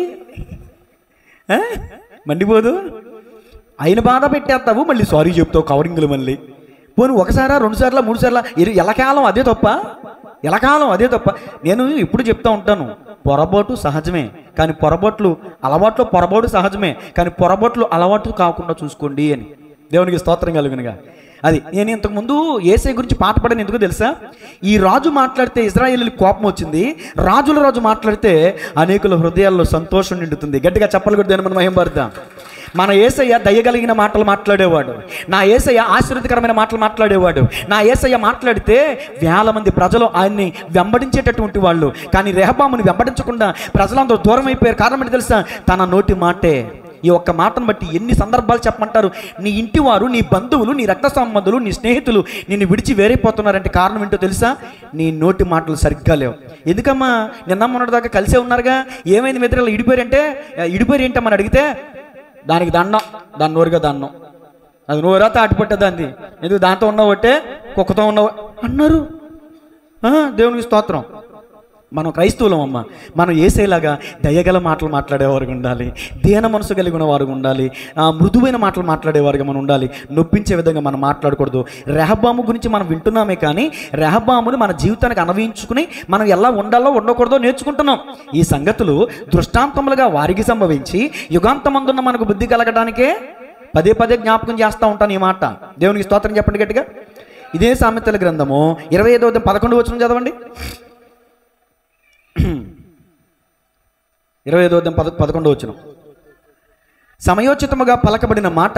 ఆ? మండిపోదు ఆయన బాధ పెట్టేస్తావు మళ్ళీ సారీ చెప్తావు కవరింగ్లు మళ్ళీ పోను ఒకసారా రెండు సార్లు మూడు సార్లు ఇరు- ఎలకాలం అదే తప్ప ఎలకాలం అదే తప్ప నేను ఇప్పుడు చెప్తా ఉంటాను పొరపాటు సహజమే కానీ పొరపాట్లు అలవాట్లు పొరపాటు సహజమే కానీ పొరపాట్లు అలవాటు కాకుండా చూసుకోండి అని దేవునికి స్తోత్రం కలుగునుగా అది నేను ఇంతకుముందు ఏసై గురించి పాట పాడని ఎందుకు తెలుసా ఈ రాజు మాట్లాడితే ఇజ్రాయేల్ కోపం వచ్చింది రాజుల రాజు మాట్లాడితే అనేకుల హృదయాల్లో సంతోషం నిండుతుంది గట్టిగా చెప్పలు కూడా దేని మనం మహింపడదాం మన ఏసయ్య దయగలిగిన మాటలు మాట్లాడేవాడు నా ఏసయ్య ఆశీర్వదకరమైన మాటలు మాట్లాడేవాడు నా ఏసయ్య మాట్లాడితే వేల మంది ప్రజలు ఆయన్ని వెంబడించేటటువంటి వాళ్ళు కానీ రెహబాముని వెంబడించకుండా ప్రజలందరూ దూరం అయిపోయారు కారణం ఏంటి తెలుసా తన నోటి మాటే ఈ ఒక్క మాటను బట్టి ఎన్ని సందర్భాలు చెప్పమంటారు నీ ఇంటి వారు నీ బంధువులు నీ రక్త సంబంధులు నీ స్నేహితులు నిన్ను విడిచి వేరైపోతున్నారంటే కారణం ఏంటో తెలుసా నీ నోటి మాటలు సరిగ్గా లేవు ఎందుకమ్మా నిన్న మొన్నటి దాకా కలిసే ఉన్నారుగా ఏమైంది మిత్రులు ఇడిపోయారంటే ఇడిపోయారు ఏంటమ్మని అడిగితే దానికి దండం దాని నోరుగా దండం అది నోరా తాటిపట్టే దాన్ని ఎందుకు దాంతో ఉన్నావు అంటే కుక్కతో ఉన్నావు అన్నారు ఆ, దేవునికి స్తోత్రం మనం క్రైస్తవులం అమ్మ మనం ఏసేలాగా దయగల మాటలు మాట్లాడేవారు ఉండాలి దీన మనసు కలిగిన వారు ఉండాలి ఆ, మృదువైన మాటలు మాట్లాడేవారుగా మనం ఉండాలి నొప్పించే విధంగా మనం మాట్లాడకూడదు రెహబాము గురించి మనం వింటున్నామే కానీ రెహబాముని మన జీవితానికి అనవయించుకుని మనం ఎలా ఉండాలో ఉండకూడదో నేర్చుకుంటున్నాం ఈ సంగతులు దృష్టాంతములుగా వారికి సంభవించి యుగాంతమందున్న మనకు బుద్ధి కలగడానికే పదే పదే జ్ఞాపకం చేస్తూ ఉంటాను ఈ మాట దేవునికి స్తోత్రం చెప్పండి గట్టిగా ఇదే సామెతల గ్రంథము ఇరవై ఐదో పదకొండు వచ్చిన చదవండి ఇరవై ఐదో పద పదకొండు వచ్చిన సమయోచితముగా పలకబడిన మాట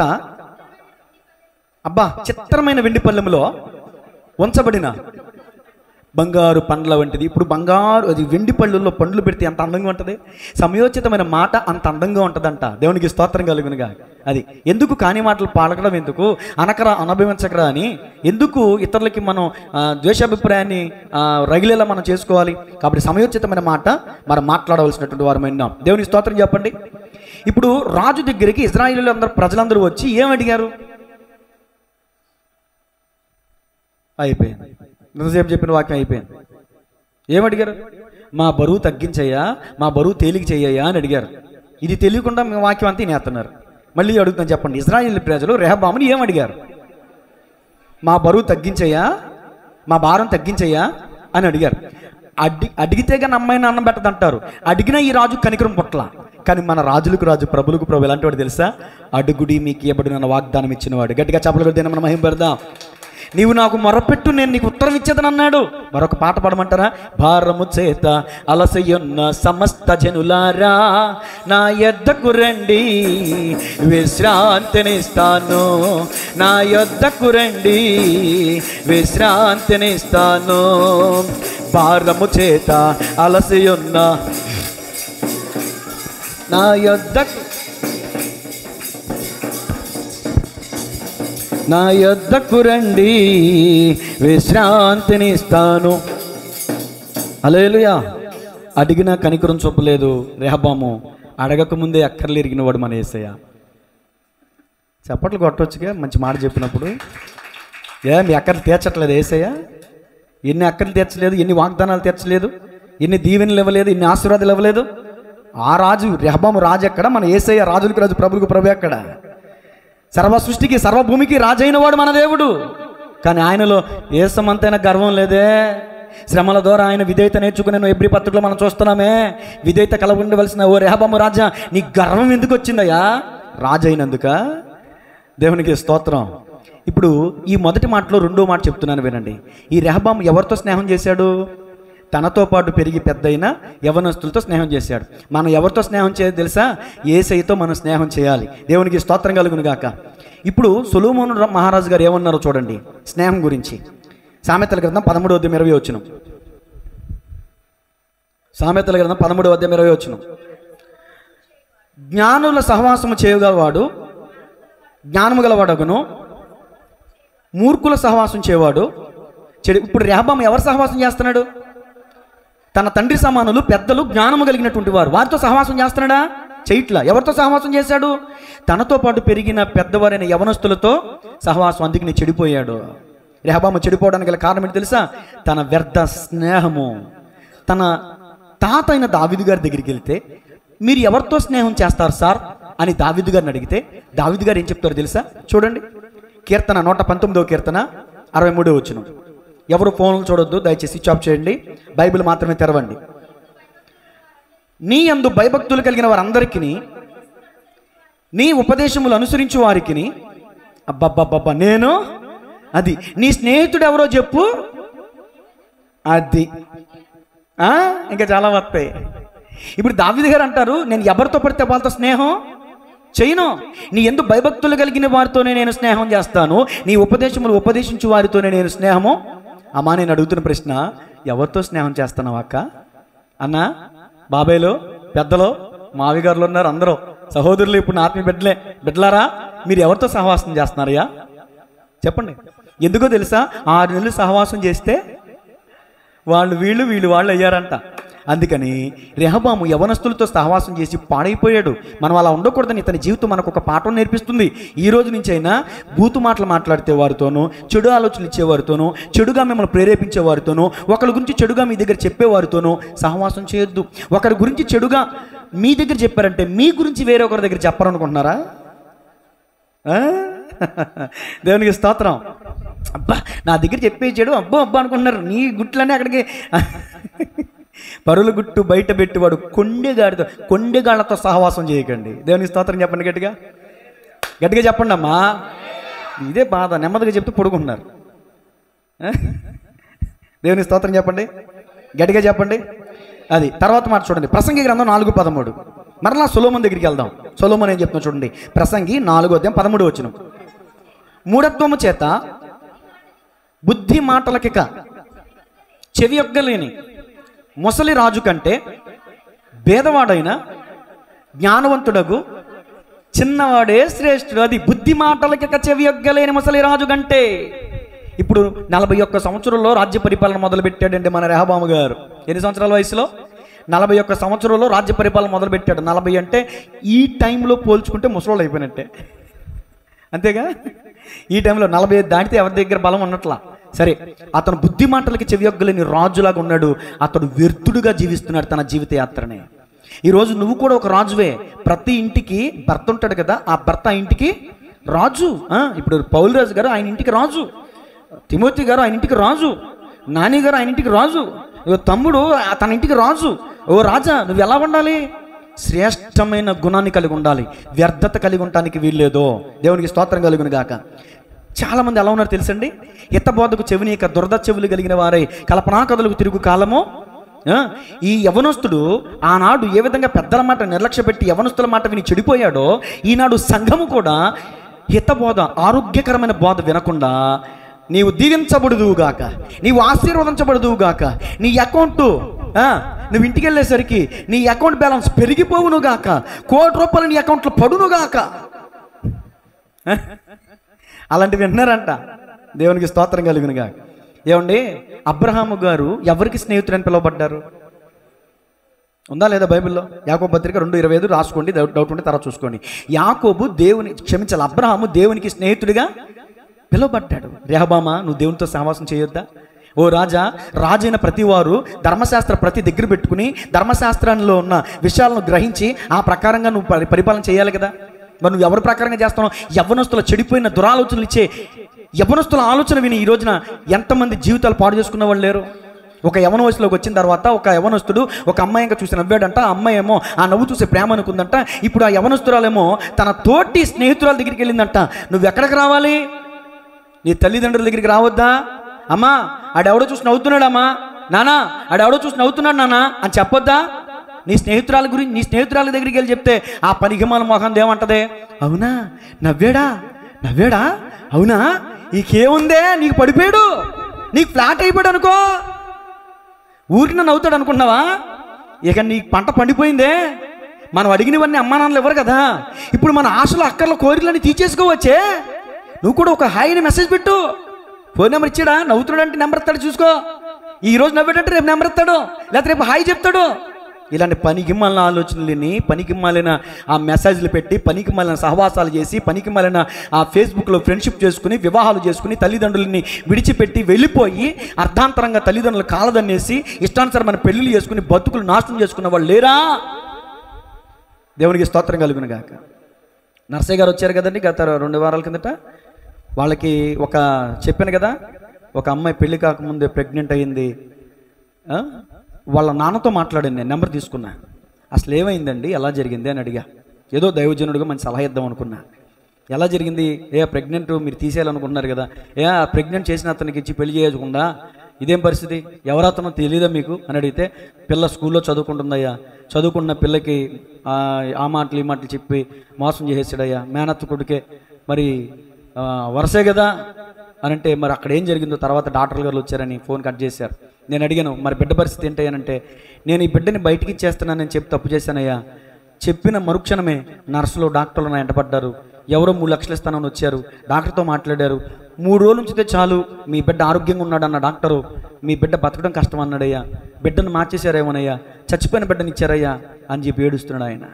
అబ్బా చిత్రమైన వెండి పళ్ళెములో ఉంచబడిన బంగారు పండ్ల వంటిది ఇప్పుడు బంగారు అది వెండి పళ్ళుల్లో పండ్లు పెడితే ఎంత అందంగా ఉంటుంది సమయోచితమైన మాట అంత అందంగా ఉంటుందంట దేవునికి స్తోత్రం కలుగునుగా అది ఎందుకు కాని మాటలు పాడకడం ఎందుకు అనకరా అనుభవించకరా అని ఎందుకు ఇతరులకి మనం ఆ, ద్వేషాభిప్రాయాన్ని ఆ, రగిలేలా మనం చేసుకోవాలి కాబట్టి సమయోచితమైన మాట మనం మాట్లాడవలసినటువంటి వారు విన్నాం దేవునికి స్తోత్రం చెప్పండి ఇప్పుడు రాజు దగ్గరికి ఇజ్రాయిల్ అందరు ప్రజలందరూ వచ్చి ఏం అడిగారు అయిపోయింది ఇంతసేపు చెప్పిన వాక్యం అయిపోయింది ఏమడిగారు మా బరువు తగ్గించయ్యా మా బరువు తేలిక చెయ్యయ్యా అని అడిగారు ఇది తెలియకుండా మీ వాక్యం అంతా నేస్తున్నారు మళ్ళీ అడుగుతాను చెప్పండి ఇజ్రాయిల్ ప్రజలు రెహబాముని ఏం అడిగారు మా బరువు తగ్గించయ్యా మా భారం తగ్గించయ్యా అని అడిగారు అడి అడిగితే కానీ అమ్మాయిని అన్నం పెట్టదంటారు అడిగినా ఈ రాజు కనికరం పుట్ల కానీ మన రాజులకు రాజు ప్రభులకు ప్రభు ఎలాంటి వాడు తెలుసా అడుగుడి మీకు ఇవ్వబడిన వాగ్దానం ఇచ్చినవాడు గట్టిగా చెప్పలు కొద్దిన మనం మహిమ పెడదాం నీవు నాకు మొరపెట్టు నేను నీకు ఉత్తరం ఇచ్చేదని అన్నాడు మరొక పాట పాడమంటారా భారము చేత అలసయున్న సమస్త జనులారా నా యొద్దకు రండి విశ్రాంతినిస్తాను నా యొద్దకు రండి విశ్రాంతినిస్తాను భారము చేత అలసయున్న నా యొద్దకు నా యొద్దకు రండి విశ్రాంతిని ఇస్తాను అలేలుయా అడిగినా కనికరం చూపలేదు రెహబాము అడగక ముందే అక్కర్లు ఇరిగినవాడు మన ఏసయ్య చప్పట్లు కొట్టొచ్చుగా మంచి మాట చెప్పినప్పుడు ఏ మీ అక్కర్లు తీర్చట్లేదు ఏసయ్య ఎన్ని అక్కర్లు తీర్చలేదు ఎన్ని వాగ్దానాలు తీర్చలేదు ఎన్ని దీవెనలు ఇవ్వలేదు ఎన్ని ఆశీర్వాదాలు ఇవ్వలేదు ఆ రాజు రెహబాము రాజు ఎక్కడ మన ఏసయ్య రాజులకు రాజు ప్రభులకు ప్రభు ఎక్కడ సర్వ సృష్టికి సర్వభూమికి రాజైన వాడు మన దేవుడు కానీ ఆయనలో ఏ సమంతైన గర్వం లేదే శ్రమల ద్వారా ఆయన విధేయత నేర్చుకునే ఎబ్రి పత్రికలో మనం చూస్తున్నామే విధేయత కల ఉండవలసిన ఓ రెహబాము రాజా నీ గర్వం ఎందుకు వచ్చిందయ్యా రాజైనందుక దేవునికి స్తోత్రం ఇప్పుడు ఈ మొదటి మాటలో రెండో మాట చెప్తున్నాను వినండి ఈ రెహబాము ఎవరితో స్నేహం చేశాడు తనతో పాటు పెరిగి పెద్దయిన యవనస్తులతో స్నేహం చేశాడు మనం ఎవరితో స్నేహం చేయాలి తెలుసా ఏసైతో మనం స్నేహం చేయాలి దేవునికి స్తోత్రం కలుగును గాక ఇప్పుడు సులోమోను ర- మహారాజు గారు ఏమన్నారో చూడండి స్నేహం గురించి సామెతల గ్రంథం పదమూడు అధ్యాయం ఇరవై వచ్చిన సామెతల గ్రంథం పదమూడు అధ్యాయం ఇరవై వచ్చిన జ్ఞానుల సహవాసము చేయగలవాడు జ్ఞానము గలవాడగును మూర్ఖుల సహవాసం చేయవాడు చెడు ఇప్పుడు రెహబాం ఎవరు సహవాసం చేస్తున్నాడు తన తండ్రి సమానులు పెద్దలు జ్ఞానము కలిగినటువంటి వారు వారితో సహవాసం చేస్తున్నాడా చేయట్లా ఎవరితో సహవాసం చేశాడు తనతో పాటు పెరిగిన పెద్దవారైన యవనస్తులతో సహవాసం అందుకని చెడిపోయాడు రెహబాము చెడిపోవడానికి గల కారణం ఏంటి తెలుసా తన వ్యర్థ స్నేహము తన తాత అయిన దావిదు గారి దగ్గరికి వెళ్తే మీరు ఎవరితో స్నేహం చేస్తారు సార్ అని దావిదు గారిని అడిగితే దావిదు గారు ఏం చెప్తారో తెలుసా చూడండి కీర్తన నూట పంతొమ్మిదవ కీర్తన అరవై మూడో వచ్చిన ఎవరు ఫోన్లు చూడొద్దు దయచేసి స్విచ్ ఆఫ్ చేయండి బైబిల్ మాత్రమే తెరవండి నీ అందు భయభక్తులు కలిగిన వారందరికీ నీ ఉపదేశములు అనుసరించు వారికి అబ్బబ్బబ్బబ్బా నేను అది నీ స్నేహితుడు ఎవరో చెప్పు అది ఆ? ఇంకా చాలా వస్తాయి ఇప్పుడు దావిది గారు అంటారు నేను ఎవరితో పడితే వాళ్ళతో స్నేహం చేయను నీ ఎందు భయభక్తులు కలిగిన వారితోనే నేను స్నేహం చేస్తాను నీ ఉపదేశములు ఉపదేశించు వారితోనే నేను స్నేహము అమ్మా నేను అడుగుతున్న ప్రశ్న ఎవరితో స్నేహం చేస్తున్నావు అక్క అన్న బాబాయ్లు పెద్దలు మావిగారులు ఉన్నారు అందరూ సహోదరులు ఇప్పుడు నా ఆత్మీయ బిడ్డలే బిడ్డలారా మీరు ఎవరితో సహవాసం చేస్తున్నారయ్యా చెప్పండి ఎందుకో తెలుసా ఆరు నెలలు సహవాసం చేస్తే వాళ్ళు వీళ్ళు వీళ్ళు వాళ్ళు అయ్యారంట అందుకని రెహబాము యవనస్తులతో సహవాసం చేసి పాడైపోయాడు మనం అలా ఉండకూడదని ఇతని జీవితం మనకు ఒక పాఠం నేర్పిస్తుంది ఈ రోజు నుంచి అయినా బూతు మాటలు మాట్లాడితే వారితోనూ చెడు ఆలోచనలు ఇచ్చేవారితోనూ చెడుగా మిమ్మల్ని ప్రేరేపించే వారితోనూ ఒకరి గురించి చెడుగా మీ దగ్గర చెప్పేవారితోనూ సహవాసం చేయొద్దు ఒకరి గురించి చెడుగా మీ దగ్గర చెప్పారంటే మీ గురించి వేరే ఒకరి దగ్గర చెప్పారనుకుంటున్నారా ఆ? దేవునికి స్తోత్రం అబ్బా నా దగ్గర చెప్పేసాడు అబ్బో అబ్బా అనుకుంటున్నారు నీ గుట్లన్నీ అక్కడికి పరుల గుట్టు బయట పెట్టేవాడు కొండెగాడితో కొండెగాళ్లతో సహవాసం చేయకండి దేవునికి స్తోత్రం చెప్పండి గట్టిగా గట్టిగా చెప్పండి అమ్మా ఇదే బాధ నెమ్మదిగా చెప్తూ పడుకుంటున్నారు ఆ? దేవునికి స్తోత్రం చెప్పండి గట్టిగా చెప్పండి అది తర్వాత మాట చూడండి ప్రసంగి గ్రంథం నాలుగు పదమూడు మరలా సొలోమన్ దగ్గరికి వెళ్దాం సొలోమన్ ఏం చెప్తున్నా చూడండి ప్రసంగి నాలుగో అధ్యాయం పదమూడు వచ్చిన మూఢత్వము చేత బుద్ధి మాటలకిక చెవి యొక్కలేని ముసలి రాజు కంటే భేదవాడైన జ్ఞానవంతుడగు చిన్నవాడే శ్రేష్ఠుడు అది బుద్ధి మాటలకిక చెవి యొక్కలేని ముసలి రాజు కంటే ఇప్పుడు నలభై ఒక్క సంవత్సరంలో రాజ్య పరిపాలన మొదలు పెట్టాడండి మన రెహబాము గారు ఎన్ని సంవత్సరాల వయసులో నలభై ఒక్క సంవత్సరంలో రాజ్య పరిపాలన మొదలు పెట్టాడు నలభై అంటే ఈ టైంలో పోల్చుకుంటే ముసలోళ్ళు అయిపోయినట్టే అంతేగా ఈ టైంలో నలభై ఐదు దాటితే ఎవరి దగ్గర బలం ఉన్నట్లా సరే అతను బుద్ధి మాటలకి చెవియొగ్గలేని రాజులాగా ఉన్నాడు అతడు వ్యర్థుడుగా జీవిస్తున్నాడు తన జీవిత యాత్రని ఈరోజు నువ్వు కూడా ఒక రాజువే ప్రతి ఇంటికి భర్త ఉంటాడు కదా ఆ భర్త ఆ ఇంటికి రాజు ఆ, ఇప్పుడు పౌల్ రాజు గారు ఆయన ఇంటికి రాజు తిమోతి గారు ఆయన ఇంటికి రాజు నాని గారు ఆయన ఇంటికి రాజు ఓ తమ్ముడు ఆ తన ఇంటికి రాజు ఓ రాజా నువ్వు ఎలా ఉండాలి శ్రేష్టమైన గుణాన్ని కలిగి ఉండాలి వ్యర్థత కలిగి ఉండటానికి వీల్లేదో దేవునికి స్తోత్రం కలుగును గాక చాలా మంది ఎలా ఉన్నారు తెలుసండి హితబోధకు చెవిని యొక్క దురద చెవులు కలిగిన వారై కల్పనా కథలకు తిరుగు కాలము ఆ, ఈ యవనస్తుడు ఆనాడు ఏ విధంగా పెద్దల మాట నిర్లక్ష్య పెట్టి యవనస్తుల మాట విని చెడిపోయాడో ఈనాడు సంఘము కూడా హితబోధ ఆరోగ్యకరమైన బోధ వినకుండా నీవు దీవించబడుదువుగాక నీవు ఆశీర్వదించబడుదువుగాక నీ అకౌంట్ ఆ, నువ్వు ఇంటికి వెళ్ళేసరికి నీ అకౌంట్ బ్యాలెన్స్ పెరిగిపోవునుగాక కోటి రూపాయలు నీ అకౌంట్లో పడునుగాక ఆ? అలాంటివి విన్నారంట దేవునికి స్తోత్రం కలుగునుగా ఏమండి అబ్రహాము గారు ఎవరికి స్నేహితుడని పిలువబడ్డారు ఉందా లేదా బైబిల్లో యాకోబు పత్రిక రెండు ఇరవై ఐదు రాసుకోండి డౌట్ డౌట్ ఉంటే తర్వాత చూసుకోండి యాకోబు దేవుని క్షమించాలి అబ్రహాము దేవునికి స్నేహితుడిగా పిలువబడ్డాడు రేహబామా నువ్వు దేవునితో సహవాసం చేయొద్దా ఓ రాజా రాజైన ప్రతివారు ధర్మశాస్త్ర ప్రతి దగ్గర పెట్టుకుని ధర్మశాస్త్రంలో ఉన్న విషయాలను గ్రహించి ఆ ప్రకారంగా నువ్వు పరి- పరిపాలన చేయాలి కదా మరి నువ్వు ఎవరి ప్రకారంగా చేస్తున్నావు యవ్వనస్తుల చెడిపోయిన దురాలోచనలు ఇచ్చే యవ్వనస్తుల ఆలోచన విని ఈ రోజున ఎంతమంది జీవితాలు పాడు చేసుకున్న వాళ్ళు లేరు ఒక యవన వయసులోకి వచ్చిన తర్వాత ఒక యవనస్తుడు ఒక అమ్మాయి ఇంకా చూసి నవ్వాడంట ఆ అమ్మాయి ఏమో ఆ నవ్వు చూసి ప్రేమ అనుకుందంట ఇప్పుడు ఆ యవనస్తురాలేమో తన తోటి స్నేహితురాల దగ్గరికి వెళ్ళిందంట నువ్వు ఎక్కడికి రావాలి నీ తల్లిదండ్రుల దగ్గరికి రావద్దా అమ్మా ఆడెవడో చూసి నవ్వుతున్నాడమ్మా నానా ఆడెవడో చూసి నవ్వుతున్నాడు నానా అని చెప్పొద్దా నీ స్నేహితురాల గురించి నీ స్నేహితురాల దగ్గరికి వెళ్ళి చెప్తే ఆ పనికిమాల మొహం ఏమంటది అవునా నవ్వాడా నవ్వాడా అవునా నీకేముందే నీకు పడిపోయాడు నీకు ఫ్లాట్ అయిపోయాడు అనుకో ఊరిన నవ్వుతాడు అనుకున్నావా ఇక నీ పంట పండిపోయిందే మనం అడిగినవన్నీ అమ్మా నాన్నలు ఇవ్వరు కదా ఇప్పుడు మన ఆశలు అక్కర్ల కోరికలన్నీ తీసేసుకోవచ్చే నువ్వు కూడా ఒక హాయిని మెసేజ్ పెట్టు ఫోన్ నెంబర్ ఇచ్చాడా నవ్వుతున్నాడు అంటే నెంబర్ ఇస్తాడు చూసుకో ఈ రోజు నవ్వాడంటే రేపు నెంబర్ ఇస్తాడు లేకపోతే రేపు హాయ్ చెప్తాడు ఇలాంటి పనికిమాలిన ఆలోచనలని పనికిమాలిన ఆ మెసేజ్లు పెట్టి పనికిమాలిన సహవాసాలు చేసి పనికిమాలిన ఆ ఫేస్బుక్లో ఫ్రెండ్షిప్ చేసుకుని వివాహాలు చేసుకుని తల్లిదండ్రులని విడిచిపెట్టి వెళ్ళిపోయి అర్ధాంతరంగా తల్లిదండ్రులు కాలదన్నేసి ఇష్టానుసారమైన పెళ్లిళ్ళు చేసుకుని బతుకులు నాశనం చేసుకున్న వాళ్ళు లేరా దేవునికి స్తోత్రం కలుగును గాక నర్సయ్య గారు వచ్చారు కదండి గత రెండు వారాల కిందట వాళ్ళకి ఒక చెప్పాను కదా ఒక అమ్మాయి పెళ్లి కాకముందే ప్రెగ్నెంట్ అయ్యింది ఆ? వాళ్ళ నాన్నతో మాట్లాడాను నేను నెంబర్ తీసుకున్నా అసలు ఏమైందండి ఎలా జరిగింది అని అడిగా ఏదో దైవజనుడిగా మంచి సలహా ఇద్దాం అనుకున్నా ఎలా జరిగింది ఏ ప్రెగ్నెంట్ మీరు తీసేయాలనుకుంటున్నారు కదా ఏ ఆ ప్రెగ్నెంట్ చేసిన అతనికి ఇచ్చి పెళ్లి చేయకుండా ఇదేం పరిస్థితి ఎవరతనో తెలియదా మీకు అని అడిగితే పిల్ల స్కూల్లో చదువుకుంటుందయ్యా చదువుకున్న పిల్లకి ఆ, ఆ మాటలు ఈ మాటలు చెప్పి మోసం చేసేసాడయ్యా మేనత్త కొడుకే మరి ఆ, వరసే కదా అని అంటే మరి అక్కడ ఏం జరిగిందో తర్వాత డాక్టర్ గారు వచ్చారని ఫోన్ కట్ చేశారు నేను అడిగాను మరి బిడ్డ పరిస్థితి ఏంటయ్యానంటే నేను ఈ బిడ్డని బయటికి ఇచ్చేస్తున్నానని చెప్పి తప్పు చేశానయ్యా చెప్పిన మరుక్షణమే నర్సులు డాక్టర్లు నా వెంటపడ్డారు ఎవరో మూడు లక్షలు ఇస్తానని వచ్చారు డాక్టర్తో మాట్లాడారు మూడు రోజులు ఉంచితే చాలు మీ బిడ్డ ఆరోగ్యంగా ఉన్నాడన్న డాక్టరు మీ బిడ్డ బతకడం కష్టం అన్నాడయ్యా బిడ్డను మార్చేశారేమోనయ్యా చచ్చిపోయిన బిడ్డని ఇచ్చారయ్యా అని చెప్పి ఏడుస్తున్నాడు ఆయన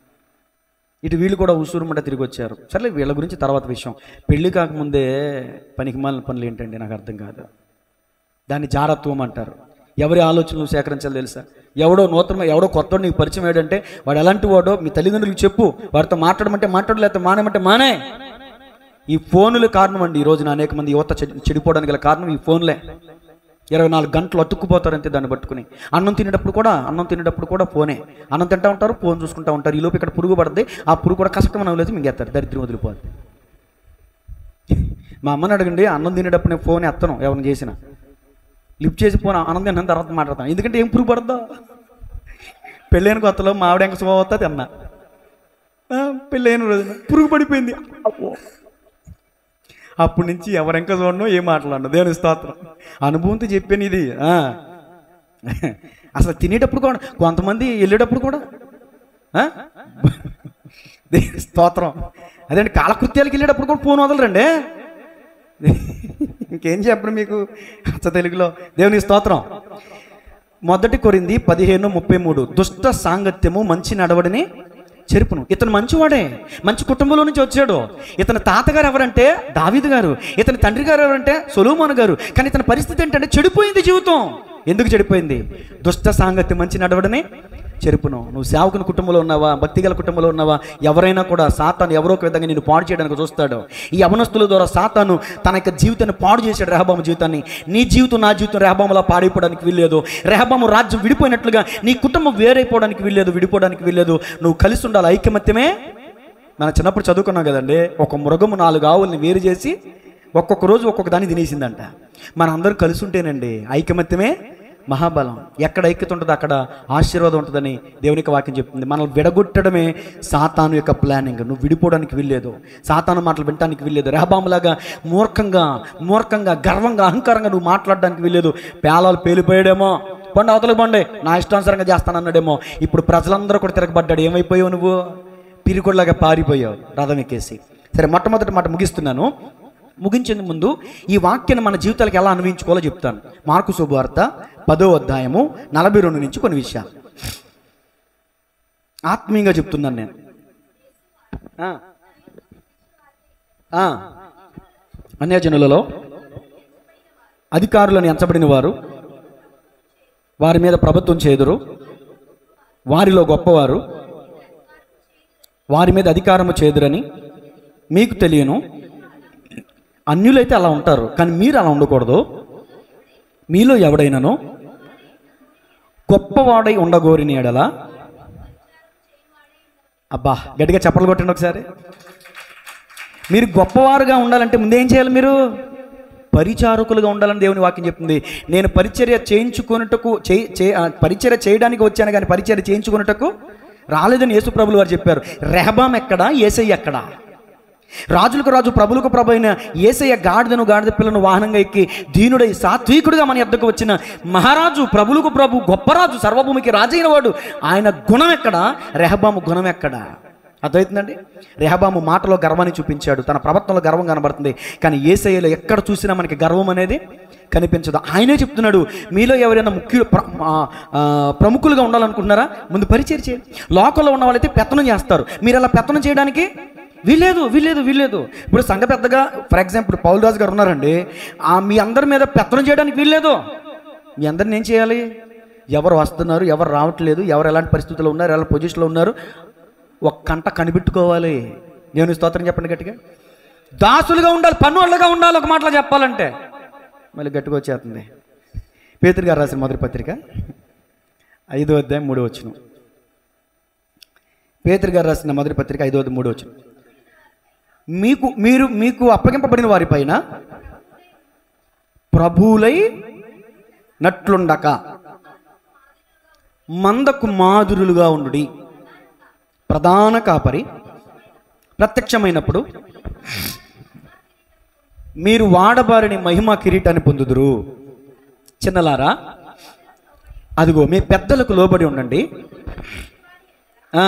ఇటు వీళ్ళు కూడా ఉసూరుమంట తిరిగి వచ్చారు సర్లే వీళ్ళ గురించి తర్వాత విషయం పెళ్లి కాకముందే పనికి మాలిన పనులు ఏంటండి నాకు అర్థం కాదు దాన్ని జారత్వం అంటారు ఎవరి ఆలోచనలు సేకరించాలి తెలుసా ఎవడో నూతన ఎవడో కొత్త నీకు పరిచయం ఏంటంటే వాడు ఎలాంటి వాడో మీ తల్లిదండ్రులకు చెప్పు వాడితో మాట్లాడమంటే మాట్లాడు లేకపోతే మానేమంటే మానే ఈ ఫోనుల కారణం అండి ఈ రోజున అనేక మంది యువత చెడి- చెడిపోవడానికి గల కారణం ఈ ఫోన్లే ఇరవై నాలుగు గంటలు అతుక్కుపోతారంతే దాన్ని పట్టుకుని అన్నం తినేటప్పుడు కూడా అన్నం తినేటప్పుడు కూడా ఫోనే అన్నం తింటా ఉంటారు ఫోన్ చూసుకుంటా ఉంటారు ఈ లోపు ఇక్కడ పురుగు పడుతుంది ఆ పురుగు కూడా కష్టం లేదు మింగేస్తారు దరిద్రం వదిలిపోద్ది మా అమ్మని అడగండి అన్నం తినేటప్పుడు నేను ఫోన్ ఎత్తను ఎవరిని చేసినా లిఫ్ట్ చేసి ఫోన్ అన్నం తిన్న తర్వాత మాట్లాడతాను ఎందుకంటే ఏం పురుగు పడద్దా పెళ్ళైన కొత్తలో మా ఆవిడ ఎంక శుభవత్తా తిన్నా ఆ, పెళ్ళైన రోజున పురుగు పడిపోయింది అబ్బో. అప్పటి నుంచి ఎవరెంక చూడను ఏం మాట్లాడను దేవుని స్తోత్రం అనుభవంతో చెప్పాను ఇది ఆ. అసలు తినేటప్పుడు కూడా కొంతమంది వెళ్ళేటప్పుడు కూడా ఆ? దేవుని స్తోత్రం అదేంటి కాలకృత్యాలకు వెళ్ళేటప్పుడు కూడా ఫోన్ వదలరండి ఇంకేం చెప్పను మీకు అచ్చ తెలుగులో దేవుని స్తోత్రం మొదటి కొరింది పదిహేను ముప్పై మూడు దుష్ట సాంగత్యము మంచి నడవడిని చెరుపును ఇతను మంచివాడే మంచి కుటుంబంలో నుంచి వచ్చాడు ఇతని తాతగారు ఎవరంటే దావీదు గారు ఇతని తండ్రి గారు ఎవరంటే సొలోమోన్ గారు కానీ ఇతని పరిస్థితి ఏంటంటే చెడిపోయింది జీవితం ఎందుకు చెడిపోయింది దుష్ట సాంగత్యం మంచి నడవడని చెరుపును నువ్వు సేవకుని కుటుంబంలో ఉన్నావా భక్తిగల కుటుంబంలో ఉన్నావా ఎవరైనా కూడా సాతాను ఎవరో ఒక విధంగా నేను పాడు చేయడానికి చూస్తాడు ఈ అవనస్తుల ద్వారా సాతాను తన యొక్క జీవితాన్ని పాడు చేశాడు రెహబాము జీవితాన్ని నీ జీవితం నా జీవితం రెహబాములా పాడైపోవడానికి వీల్లేదు రెహబాము రాజ్యం విడిపోయినట్లుగా నీ కుటుంబం వేరైపోవడానికి వీల్లేదు విడిపోవడానికి వీల్లేదు నువ్వు కలిసి ఉండాలి ఐకమత్యమే మన చిన్నప్పుడు చదువుకున్నాం కదండి ఒక మృగము నాలుగు ఆవుల్ని వేరు చేసి ఒక్కొక్క రోజు ఒక్కొక్క దాన్ని తినేసిందంట మన అందరూ కలిసి ఉంటేనండి ఐకమత్యమే మహాబలం ఎక్కడ ఐక్యత ఉంటుందో అక్కడ ఆశీర్వాదం ఉంటుందని దేవునికి వాక్యం చెప్తుంది మనల్ని విడగొట్టడమే సాతాను యొక్క ప్లానింగ్ నువ్వు విడిపోవడానికి వీల్లేదు సాతాను మాటలు వినడానికి వీల్లేదు రెహబాములాగా మూర్ఖంగా మూర్ఖంగా గర్వంగా అహంకారంగా నువ్వు మాట్లాడడానికి వీల్లేదు పేలాలు పేలిపోయాడేమో బండి అవతలకు బండి నా ఇష్టానుసారంగా చేస్తానన్నాడేమో ఇప్పుడు ప్రజలందరూ కూడా తిరగబడ్డాడు ఏమైపోయావు నువ్వు పిరికొడ్లాగా పారిపోయావు రథం ఎక్కేసి సరే మొట్టమొదటి మాట ముగిస్తున్నాను ముగించే ముందు ఈ వాక్యాన్ని మన జీవితాలకు ఎలా అన్వయించుకోవాలో చెప్తాను మార్కు శుభవార్త పదో అధ్యాయము నలభై రెండు నుంచి కొన్ని విషయాలు ఆత్మీయంగా చెప్తున్నాను నేను ఆ. ఆ. అన్యజనులలో అధికారులను ఎంచబడిన వారు వారి మీద ప్రభుత్వం చేదురు వారిలో గొప్పవారు వారి మీద అధికారము చేదురని మీకు తెలియను అన్యులైతే అలా ఉంటారు కానీ మీరు అలా ఉండకూడదు మీలో ఎవడైనానో గొప్పవాడై ఉండగోరిని ఎడల అబ్బా గట్టిగా చెప్పలు కొట్టండి ఒకసారి మీరు గొప్పవారుగా ఉండాలంటే ముందేం చేయాలి మీరు పరిచారకులుగా ఉండాలని దేవుని వాక్యం చెప్తుంది నేను పరిచర్య చేయించుకున్నటకు చే- చే- ఆ, పరిచర్య చేయడానికి వచ్చాను కానీ పరిచర్య చేయించుకున్నటకు రాలేదని యేసు ప్రభులు వారు చెప్పారు రెహబాం ఎక్కడా ఏసయ్య ఎక్కడా రాజులకు రాజు ప్రభులకు ప్రభు అయిన ఏసయ్య గాడిదను గాడిద పిల్లను వాహనంగా ఎక్కి దీనుడై సాత్వికుడిగా మన ఎద్దకు వచ్చిన మహారాజు ప్రభులకు ప్రభు గొప్ప రాజు సర్వభూమికి రాజైన వాడు ఆయన గుణం ఎక్కడ రెహబాము గుణం ఎక్కడ అర్థమవుతుందండి రెహబాము మాటలో గర్వాన్ని చూపించాడు తన ప్రవర్తనలో గర్వం కనబడుతుంది కానీ ఏసయ్యలో ఎక్కడ చూసినా మనకి గర్వం అనేది కనిపించదు ఆయనే చెప్తున్నాడు మీలో ఎవరైనా ముఖ్యులు ప్ర- ఆ, ఆ, ప్రముఖులుగా ఉండాలనుకుంటున్నారా ముందు పరిచయం చేయండి లోకంలో ఉన్న వాళ్ళైతే పెత్తనం చేస్తారు మీరు అలా పెత్తనం చేయడానికి వీల్లేదు వీల్లేదు వీల్లేదు ఇప్పుడు సంఘ పెద్దగా ఫర్ ఎగ్జాంపుల్ పౌల్ రాజు గారు ఉన్నారండి ఆ మీ అందరి మీద పెత్తనం చేయడానికి వీల్లేదు మీ అందరిని ఏం చేయాలి ఎవరు వస్తున్నారు ఎవరు రావట్లేదు ఎవరు ఎలాంటి పరిస్థితుల్లో ఉన్నారు ఎలాంటి పొజిషన్లో ఉన్నారు ఒక కంట కనిపెట్టుకోవాలి దేవుని స్తోత్రం చెప్పండి గట్టిగా దాసులుగా ఉండాలి పన్నుళ్ళగా ఉండాలి ఒక మాటలో చెప్పాలంటే మళ్ళీ గట్టిగా వచ్చేస్తుంది పేతురు గారు రాసిన మొదటి పత్రిక ఐదో అధ్యాయం మూడో వచ్చిన పేతురు గారు రాసిన మొదటి పత్రిక ఐదో అధ్యాయం మూడో వచ్చిన మీకు మీరు మీకు అప్పగింపబడిన వారిపైన ప్రభువులై నట్లుండక మందకు మాదురులుగా ఉండుడి ప్రధాన కాపరి ప్రత్యక్షమైనప్పుడు మీరు వాడబారిని మహిమ కిరీటాన్ని పొందుదురు చిన్నలారా అదిగో మీ పెద్దలకు లోబడి ఉండండి ఆ,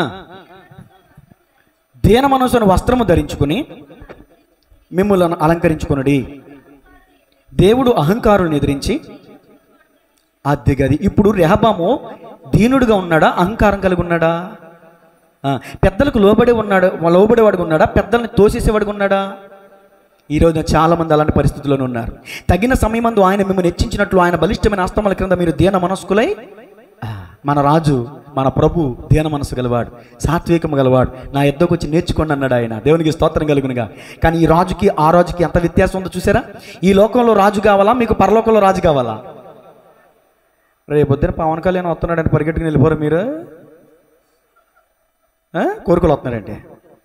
దీన మనసును వస్త్రము ధరించుకుని మిమ్మల్ని అలంకరించుకునడి దేవుడు అహంకారుని ఎదిరించి అది గది ఇప్పుడు రెహబాము దీనుడుగా ఉన్నాడా అహంకారం కలిగి ఉన్నాడా ఆ, పెద్దలకు లోబడి ఉన్నాడు లోబడేవాడిగా ఉన్నాడా పెద్దల్ని తోసేసేవాడిగా ఉన్నాడా ఈరోజు చాలా మంది అలాంటి పరిస్థితుల్లోనే ఉన్నారు తగిన సమయమందు ఆయన మిమ్మల్ని హెచ్చించినట్లు ఆయన బలిష్టమైన అస్తమాల క్రింద మీరు దీన మనస్కులై ఆ, మన రాజు మన ప్రభు దీన మనసు గలవాడు సాత్వికము గలవాడు నా ఎద్దకు వచ్చి నేర్చుకోండి అన్నాడు ఆయన దేవునికి స్తోత్రం కలుగునుగా కానీ ఈ రాజుకి ఆ రాజుకి ఎంత వ్యత్యాసం ఉందో చూసారా ఈ లోకంలో రాజు కావాలా మీకు పరలోకంలో రాజు కావాలా రేపు పొద్దున పవన్ కళ్యాణ్ వస్తున్నాడని పరిగెట్టుకుని వెళ్ళిపోరు మీరు ఆ? కోరికలు వస్తున్నాడంటే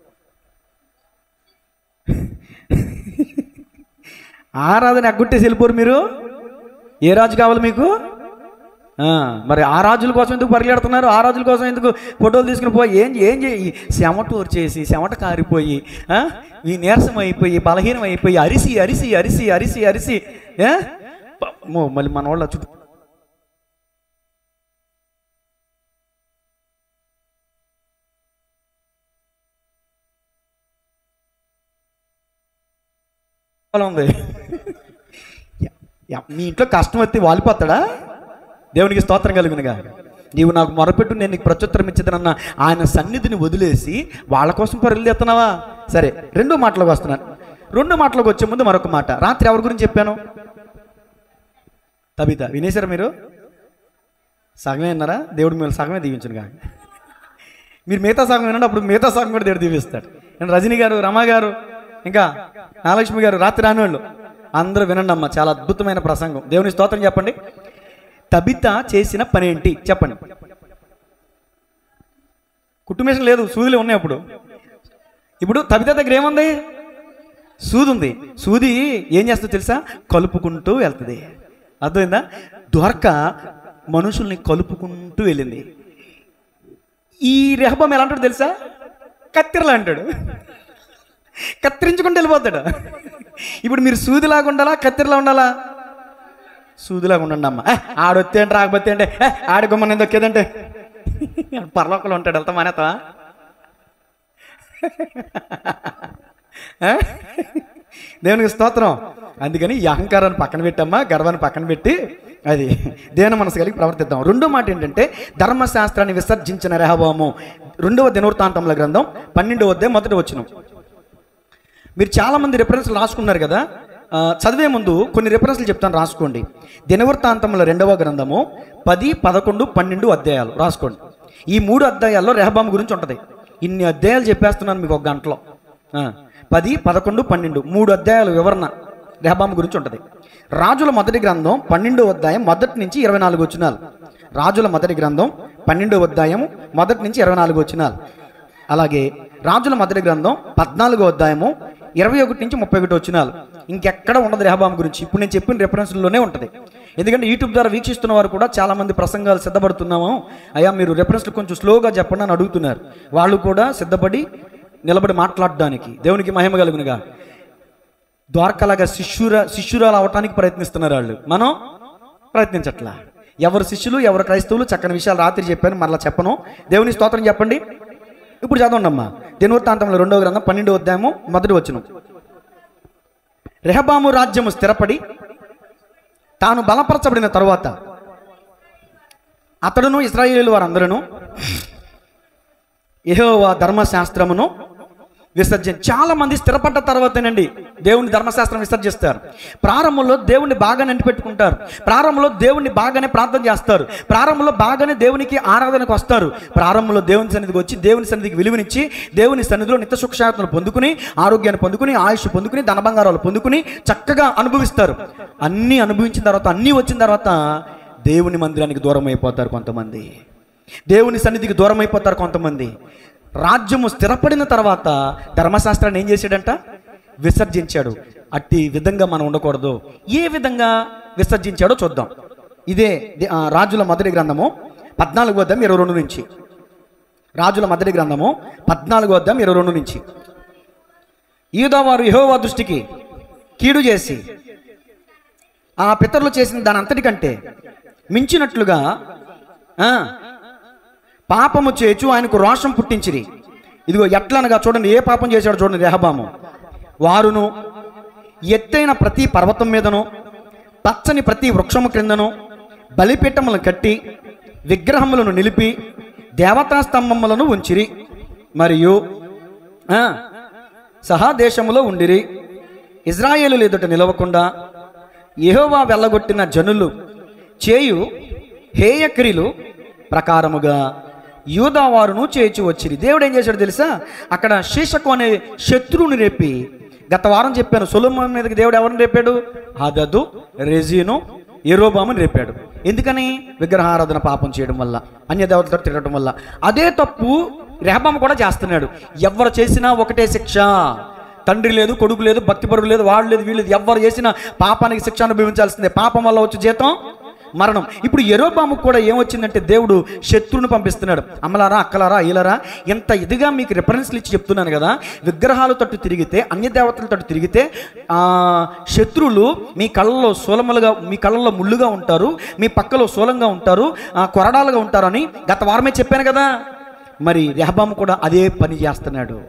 ఆరాధన ఎగ్గొట్టేసి వెళ్ళిపోరు మీరు ఏ రాజు కావాలి మీకు ఆ, మరి ఆ రాజుల కోసం ఎందుకు పరిగెడుతున్నారు ఆ రాజుల కోసం ఎందుకు ఫోటోలు తీసుకుని పోయి ఏం ఏం చేయి చెమట చేసి చెమట కారిపోయి ఆ, ఈ నీరసం అయిపోయి బలహీనం అయిపోయి అరిసి అరిసి అరిసి అరిసి అరిసి ఏ? అమ్మో, మళ్ళీ మన వాళ్ళ చుట్టూ పొలం ఉంది యా- యా- మీ ఇంట్లో కష్టం వస్తే వాలిపోతాడా దేవునికి స్తోత్రం కలుగునుగా నీవు నాకు మొరపెట్టు నేను నీకు ప్రత్యుత్తరం ఇచ్చేదనన్న ఆయన సన్నిధిని వదిలేసి వాళ్ళ కోసం పరుగులు తెస్తున్నావా సరే రెండో మాటలకు వస్తున్నాను రెండు మాటలకు వచ్చే ముందు మరొక మాట రాత్రి ఎవరి గురించి చెప్పాను తబిత వినేశారా మీరు సగమే విన్నారా దేవుడు మిమ్మల్ని సగమే దీవించునుగా మీరు మిగతా సగం వినండి అప్పుడు మిగతా సగం కూడా దేవుడు దీవిస్తాడు నేను రజనీ గారు రమా గారు ఇంకా నాగలక్ష్మి గారు రాత్రి రాని వాళ్ళు అందరూ వినండి అమ్మ చాలా అద్భుతమైన ప్రసంగం దేవుని స్తోత్రం చెప్పండి తబిత చేసిన పని ఏంటి చెప్పండి కుటుంబేషన్ లేదు సూదులు ఉన్నాయి అప్పుడు ఇప్పుడు తబిత దగ్గర ఏముంది సూది ఉంది సూది ఏం చేస్తుందో తెలుసా కలుపుకుంటూ వెళ్తుంది అర్థమైందా దొరక మనుషుల్ని కలుపుకుంటూ వెళ్ళింది ఈ రెహబం ఎలా అంటాడు తెలుసా కత్తిరలా అంటాడు కత్తిరించుకుంటూ వెళ్ళిపోతాడు ఇప్పుడు మీరు సూదిలాగా ఉండాలా కత్తిరలా ఉండాలా సూదిలాగా ఉండండి అమ్మ ఏ, ఆడొత్తే అంటే రాకపోతే అంటే ఏ, ఆడి గుమ్మని దొక్కేదంటే పర్లోకలు ఉంటాడు వెళ్తా మానేతావా ఏ? దేవునికి స్తోత్రం అందుకని ఈ అహంకారాన్ని పక్కన పెట్టమ్మా గర్వాన్ని పక్కన పెట్టి అది దేన మనసు కలిగి ప్రవర్తిద్దాం రెండో మాట ఏంటంటే ధర్మశాస్త్రాన్ని విసర్జించిన రెహబాము రెండవ దినవృత్తాంతముల గ్రంథం పన్నెండవ అధ్యాయం మొదటి వచ్చిన మీరు చాలామంది రిఫరెన్స్లు రాసుకున్నారు కదా ఆ, చదివే ముందు కొన్ని రిఫరెన్స్లు చెప్తాను రాసుకోండి దినవృత్తాంతముల రెండవ గ్రంథము పది పదకొండు పన్నెండు అధ్యాయాలు రాసుకోండి ఈ మూడు అధ్యాయాల్లో రెహబాము గురించి ఉంటుంది ఇన్ని అధ్యాయాలు చెప్పేస్తున్నాను మీకు ఒక గంటలో ఆ, పది పదకొండు పన్నెండు మూడు అధ్యాయాల వివరణ రెహబాము గురించి ఉంటుంది రాజుల మొదటి గ్రంథం పన్నెండో అధ్యాయం మొదటి నుంచి ఇరవై నాలుగు వచ్చినాలు రాజుల మొదటి గ్రంథం పన్నెండో అధ్యాయం మొదటి నుంచి ఇరవై నాలుగు వచ్చినాలు అలాగే రాజుల మొదటి గ్రంథం పద్నాలుగో అధ్యాయము ఇరవై ఒకటి నుంచి ముప్పై ఒకటి వచ్చినాలు ఇంకెక్కడ ఉండదు రెహబాం గురించి ఇప్పుడు నేను చెప్పిన రెఫరెన్స్లోనే ఉంటుంది ఎందుకంటే యూట్యూబ్ ద్వారా వీక్షిస్తున్న వారు కూడా చాలామంది ప్రసంగాలు సిద్ధపడుతున్నాము అయ్యా మీరు రెఫరెన్స్లు కొంచెం స్లోగా చెప్పండి అని అడుగుతున్నారు వాళ్ళు కూడా సిద్ధపడి నిలబడి మాట్లాడడానికి దేవునికి మహిమ కలుగునుగా ద్వారకలాగా శిష్యుర శిష్యురాలు అవటానికి ప్రయత్నిస్తున్నారు వాళ్ళు మనం ప్రయత్నించట్లా ఎవరు శిష్యులు ఎవరు క్రైస్తవులు చక్కని విషయాలు రాత్రి చెప్పాను మరలా చెప్పను దేవుని స్తోత్రం చెప్పండి ఇప్పుడు చదవండి అమ్మా దినవృత్తాంతంలో రెండవ గ్రంథం పన్నెండవ అధ్యాయము మొదటి వచనం రెహబాము రాజ్యము స్థిరపడి తాను బలపరచబడిన తరువాత అతడును ఇస్రాయేలు వారందరూ యెహోవా ధర్మశాస్త్రమును విసర్జన చాలా మంది స్థిరపడ్డ తర్వాతేనండి దేవుని ధర్మశాస్త్రం విసర్జిస్తారు ప్రారంభంలో దేవుణ్ణి బాగానే అంటిపెట్టుకుంటారు ప్రారంభంలో దేవుణ్ణి బాగానే ప్రార్థన చేస్తారు ప్రారంభంలో బాగానే దేవునికి ఆరాధనకు వస్తారు ప్రారంభంలో దేవుని సన్నిధికి వచ్చి దేవుని సన్నిధికి విలువనిచ్చి దేవుని సన్నిధిలో నిత్య సుఖశాంతులు పొందుకుని ఆరోగ్యాన్ని పొందుకుని ఆయుష్ పొందుకుని ధనబంగారాలు పొందుకుని చక్కగా అనుభవిస్తారు అన్నీ అనుభవించిన తర్వాత అన్నీ వచ్చిన తర్వాత దేవుని మందిరానికి దూరం అయిపోతారు కొంతమంది దేవుని సన్నిధికి దూరం అయిపోతారు కొంతమంది రాజ్యము స్థిరపడిన తర్వాత ధర్మశాస్త్రాన్ని ఏం చేశాడంట విసర్జించాడు అట్టి విధంగా మనం ఉండకూడదు ఏ విధంగా విసర్జించాడో చూద్దాం ఇదే ది- ఆ, రాజుల మొదటి గ్రంథము పద్నాలుగో అధ్యాయం ఇరవై రెండు నుంచి రాజుల మొదటి గ్రంథము పద్నాలుగో అధ్యాయం ఇరవై రెండు నుంచి ఈదోవారు యెహోవా దృష్టికి కీడు చేసి ఆ పితరులు చేసిన దాని అంతటికంటే మించినట్లుగా ఆ, పాపము చేచు ఆయనకు రోషం పుట్టించిరి ఇదిగో ఎట్లనగా చూడండి ఏ పాపం చేశాడో చూడండి రెహబాము వారును ఎత్తైన ప్రతి పర్వతం మీదను పచ్చని ప్రతి వృక్షము క్రిందను బలిపీఠములను కట్టి విగ్రహములను నిలిపి దేవతా స్తంభములను ఉంచిరి మరియు ఆ, సహా దేశములో ఉండిరి ఇజ్రాయేలు ఎదుట నిలవకుండా యెహోవా వెళ్ళగొట్టిన జనులు చేయు హేయక్రియలు ప్రకారముగా యూదావారును చేయించి వచ్చింది దేవుడు ఏం చేశాడు తెలుసా అక్కడ శీషకు అనే శత్రువుని రేపి గత వారం చెప్పాను సొలొమోన్ మీదకి దేవుడు ఎవరిని రేపాడు హదదు రెజీను ఎరోబాముని రేపాడు ఎందుకని విగ్రహారాధన పాపం చేయడం వల్ల అన్య దేవతలతో తిరగడం వల్ల అదే తప్పు రెహబాము కూడా చేస్తున్నాడు ఎవరు చేసినా ఒకటే శిక్ష తండ్రి లేదు కొడుకు లేదు భక్తిపరుడు లేదు వాడు లేదు వీళ్ళు లేదు ఎవరు చేసినా పాపానికి శిక్ష అనుభవించాల్సిందే పాపం వల్ల వచ్చే జీతం మరణం ఇప్పుడు ఎరోబాముకు కూడా ఏమొచ్చిందంటే దేవుడు శత్రువుని పంపిస్తున్నాడు అమ్మలారా అక్కలారా అయ్యలారా ఎంత ఇదిగా మీకు రిఫరెన్స్లు ఇచ్చి చెప్తున్నాను కదా విగ్రహాల తట్టు తిరిగితే అన్య దేవతల తట్టు తిరిగితే ఆ, శత్రువులు మీ కళ్ళలో సోలములుగా మీ కళ్ళలో ముళ్ళుగా ఉంటారు మీ పక్కలో సోలంగా ఉంటారు ఆ, కొరడాలుగా ఉంటారని గత వారమే చెప్పాను కదా మరి రెహబాము కూడా అదే పని చేస్తున్నాడు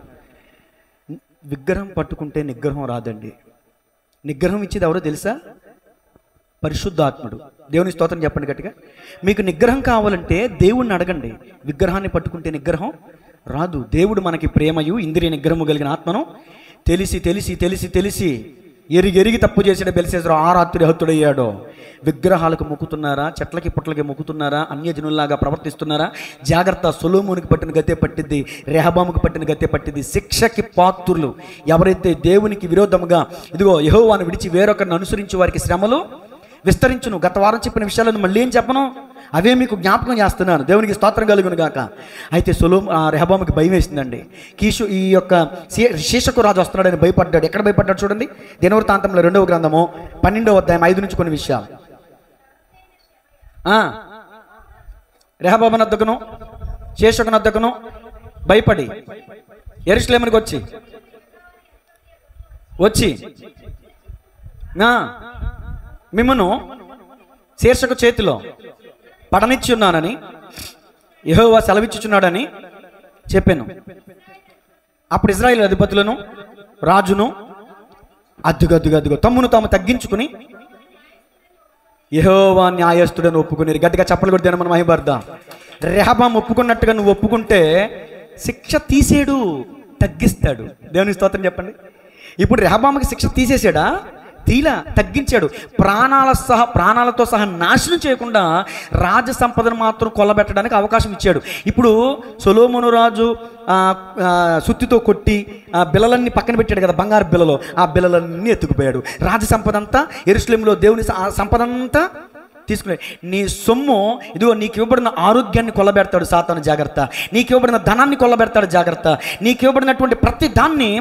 విగ్రహం పట్టుకుంటే నిగ్రహం రాదండి నిగ్రహం ఇచ్చేది ఎవరో తెలుసా పరిశుద్ధాత్ముడు దేవుని స్తోత్రం చెప్పండి గట్టిగా మీకు నిగ్రహం కావాలంటే దేవుణ్ణి అడగండి విగ్రహాన్ని పట్టుకుంటే నిగ్రహం రాదు దేవుడు మనకి ప్రేమయు ఇంద్రియ నిగ్రహము కలిగిన ఆత్మను తెలిసి తెలిసి తెలిసి తెలిసి ఎరిగి ఎరిగి తప్పు చేసిన బెలిసేసరు ఆ రాత్రి హత్తుడయ్యాడో విగ్రహాలకు మొక్కుతున్నారా చెట్లకి పుట్లకి మొక్కుతున్నారా అన్యజనుల్లాగా ప్రవర్తిస్తున్నారా జాగ్రత్త సొలోమునికి పట్టిన గతే పట్టింది రెహబాముకి పట్టిన గతే పట్టింది శిక్షకి పాత్రులు ఎవరైతే దేవునికి విరోధముగా ఇదిగో యెహోవాను విడిచి వేరొకరిని అనుసరించి వారికి శ్రమలు విస్తరించును గత వారం చెప్పిన విషయాలను మళ్ళీ ఏం చెప్పను అవే మీకు జ్ఞాపకం చేస్తున్నాను దేవునికి స్తోత్రం కలుగును గాక అయితే సొలోం ఆ రెహబాముకి భయం వేసిందండి కీషు ఈ యొక్క శీ- శీషకు రాజు వస్తున్నాడని భయపడ్డాడు ఎక్కడ భయపడ్డాడు చూడండి దినవృత్తాంతంలో రెండవ గ్రంథము పన్నెండవ అధ్యాయం ఐదు నుంచి కొన్ని విషయాలు ఆ, రెహబాబు నద్దకును శేషకు నద్దకును భయపడి ఎరుసలేమునికి వచ్చి వచ్చి నా మిమ్మను శీర్షకు చేతిలో పడనిచ్చి ఉన్నానని యెహోవా సెలవిచ్చుచున్నాడని చెప్పాను అప్పుడు ఇజ్రాయిల్ అధిపతులను రాజును అద్దుగు అద్దుగు అద్దుగు తమ్మును తాము తగ్గించుకుని యెహోవా న్యాయస్తుడని ఒప్పుకుని గట్టిగా చప్పలు కొడితే మనం మహిమర్దాం రెహబాం ఒప్పుకున్నట్టుగా నువ్వు ఒప్పుకుంటే శిక్ష తీసేడు తగ్గిస్తాడు దేవుని స్తోత్రం చెప్పండి ఇప్పుడు రెహబాంకి శిక్ష తీసేసాడా తీలా తగ్గించాడు ప్రాణాల సహా ప్రాణాలతో సహా నాశనం చేయకుండా రాజ సంపదను మాత్రం కొల్లబెట్టడానికి అవకాశం ఇచ్చాడు ఇప్పుడు సొలోమోను రాజు ఆ, ఆ, సుత్తితో కొట్టి ఆ బిల్లలన్నీ పక్కన పెట్టాడు కదా బంగారు బిల్లలో ఆ బిల్లలన్నీ ఎత్తుకుపోయాడు రాజ సంపద అంతా ఎరుసలేంలో దేవుని స- ఆ సంపద అంతా తీసుకునే నీ సొమ్ము ఇదిగో నీకు ఇవ్వబడిన ఆరోగ్యాన్ని కొల్లబెడతాడు సాతాను జాగ్రత్త నీకు ఇవ్వబడిన ధనాన్ని కొల్లబెడతాడు జాగ్రత్త నీకు ఇవ్వబడినటువంటి ప్రతి దాన్ని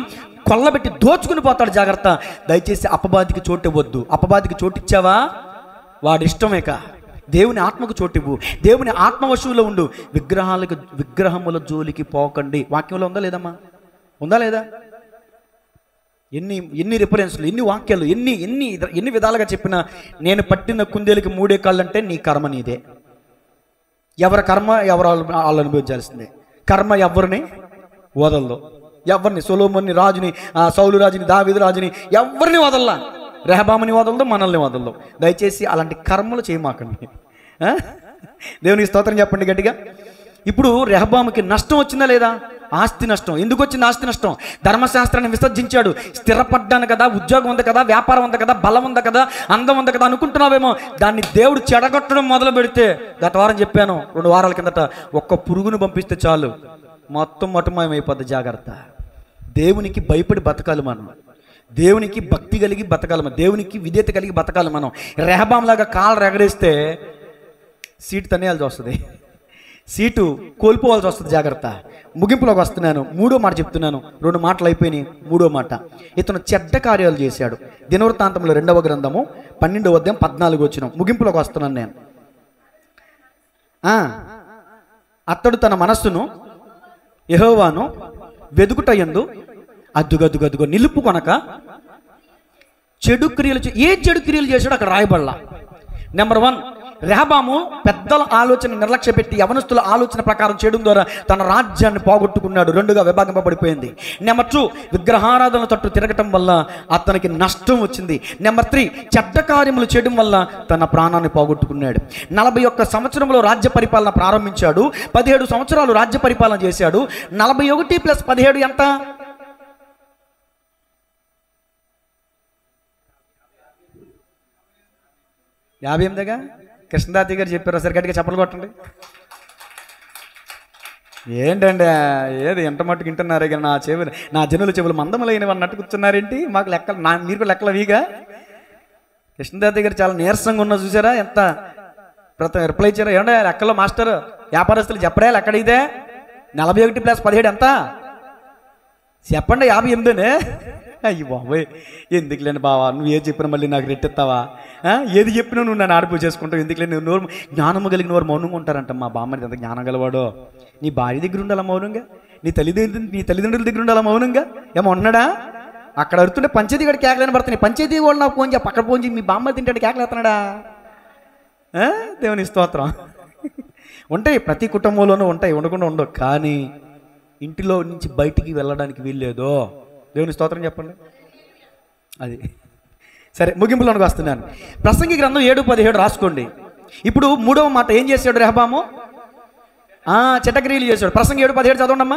కొల్లబెట్టి దోచుకుని పోతాడు జాగ్రత్త దయచేసి అపబాధికి చోటు ఇవ్వద్దు అపబాధికి చోటు ఇచ్చావా వాడి ఇష్టమేక దేవుని ఆత్మకు చోటివ్వు దేవుని ఆత్మవశువులో ఉండు విగ్రహాలకు విగ్రహముల జోలికి పోకండి వాక్యంలో ఉందా లేదమ్మా ఉందా లేదా ఎన్ని ఎన్ని రిఫరెన్స్లు ఎన్ని వాక్యాలు ఎన్ని ఎన్ని ఎన్ని విధాలుగా చెప్పినా నేను పట్టిన కుందేలకి మూడే కాళ్ళు అంటే నీ కర్మ నీదే ఎవరి కర్మ ఎవరు వాళ్ళు వాళ్ళు అనుభవించాల్సిందే కర్మ ఎవరిని వదలదు ఎవరిని సొలోమోని రాజుని ఆ సౌలు రాజుని దావిదు రాజుని ఎవరిని వదల్లా రెహబాముని వదలదు మనల్ని వదలదు దయచేసి అలాంటి కర్మలు చేయమాకండి ఆ? దేవునికి స్తోత్రం చెప్పండి గట్టిగా ఇప్పుడు రెహబాముకి నష్టం వచ్చిందా లేదా ఆస్తి నష్టం ఎందుకు వచ్చింది ఆస్తి నష్టం ధర్మశాస్త్రాన్ని విసర్జించాడు స్థిరపడ్డాను కదా ఉద్యోగం ఉంది కదా వ్యాపారం ఉంది కదా బలం ఉంది కదా అందం ఉంది కదా అనుకుంటున్నావేమో దాన్ని దేవుడు చెడగొట్టడం మొదలు పెడితే గత వారం చెప్పాను రెండు వారాల కిందట ఒక్క పురుగును పంపిస్తే చాలు మొత్తం మటుమాయం అయిపోద్ది జాగ్రత్త దేవునికి భయపడి బతకాలి మనం దేవునికి భక్తి కలిగి బతకాలి మనం దేవునికి విధేయత కలిగి బతకాలి మనం రెహబాంలాగా కాలు రెగరేస్తే సీటు తనేయాల్సి వస్తుంది సీటు కోల్పోవాల్సి వస్తుంది జాగ్రత్త ముగింపులోకి వస్తున్నాను మూడో మాట చెప్తున్నాను రెండు మాటలు అయిపోయినాయి మూడో మాట ఇతను చెడ్డ కార్యాలు చేశాడు దినవృత్తాంతంలో రెండవ గ్రంథము పన్నెండవ అధ్యాయం పద్నాలుగు వచ్చిన ముగింపులోకి వస్తున్నాను నేను ఆ, అతడు తన మనస్సును యెహోవాను వెదుకుటయందు అద్దుగద్దుగద్దుగో నిలుపు కొనక చెడు క్రియలు చే- ఏ చెడు క్రియలు చేశాడో అక్కడ రాయబడలా నెంబర్ వన్ రెహబాము పెద్దల ఆలోచన నిర్లక్ష్య పెట్టి యవనస్తుల ఆలోచన ప్రకారం చేయడం ద్వారా తన రాజ్యాన్ని పోగొట్టుకున్నాడు రెండుగా విభాగింపబడిపోయింది నెంబర్ టూ విగ్రహారాధన తట్టు తిరగటం వల్ల అతనికి నష్టం వచ్చింది నెంబర్ త్రీ చెడ్డ కార్యములు చేయడం వల్ల తన ప్రాణాన్ని పోగొట్టుకున్నాడు నలభై ఒక్క సంవత్సరంలో రాజ్య పరిపాలన ప్రారంభించాడు పదిహేడు సంవత్సరాలు రాజ్య పరిపాలన చేశాడు నలభై ఒకటి ప్లస్ పదిహేడు ఎంత యాభై ఎనిమిదిగా కృష్ణదాతి గారు చెప్పారు సరే గట్టిగా చెప్పలు కొట్టండి ఏంటండి ఏది ఎంత మట్టుకు వింటున్నారే కానీ నా చెవులు నా జనుల చెవులు మందములైనవి అన్నట్టు కూర్చున్నారేంటి మాకు లెక్కలు నా మీరు కూడా లెక్కలు వీగా కృష్ణదాతి గారు చాలా నీరసంగా ఉన్నా చూసారా ఎంత ప్రతి రిప్లై ఇచ్చారు ఏమంటే లెక్కలో మాస్టర్ వ్యాపారస్తులు చెప్పడే లెక్కడ ఇదే నలభై ఒకటి ప్లస్ పదిహేడు ఎంత చెప్పండి యాభై ఎనిమిదినే అయ్యి బాబోయ్ ఎందుకులేండి బావా నువ్వు ఏది చెప్పినా మళ్ళీ నాకు రెట్టెత్తావా ఆ? ఏది చెప్పినా నువ్వు నన్ను ఆడిపో చేసుకుంటావు ఎందుకులే నువ్వు నోరు జ్ఞానము కలిగిన వారు మౌనంగా ఉంటారంట మా బామ్మది ఎంత జ్ఞానం గలవాడో నీ భార్య దగ్గర ఉండాలా మౌనంగా నీ తల్లిదండ్రులు నీ తల్లిదండ్రుల దగ్గర ఉండాలా మౌనంగా ఏమో ఉన్నాడా అక్కడ అడుగుతుంటే పంచాయతీ కూడా కేకలేని పడుతున్నాయి పంచాయతీ వాళ్ళు నాకు ఫోన్ చెప్పి అక్కడ ఫోన్ చేసి మీ బామ్మ తింటాడు కేకలేస్తున్నాడా ఆ? దేవుని స్తోత్రం ఉంటాయి ప్రతి కుటుంబంలోనూ ఉంటాయి ఉండకుండా ఉండవు కానీ ఇంటిలో నుంచి బయటికి వెళ్ళడానికి వీల్లేదో దేవుని స్తోత్రం చెప్పండి అది సరే ముగింపులోనికి వస్తున్నాను ప్రసంగి గ్రంథం ఏడు పదిహేడు రాసుకోండి ఇప్పుడు మూడవ మాట ఏం చేశాడు రెహబాము ఆ, చిట్టక్రియలు చేశాడు ప్రసంగి ఏడు పదిహేడు చదవండమ్మా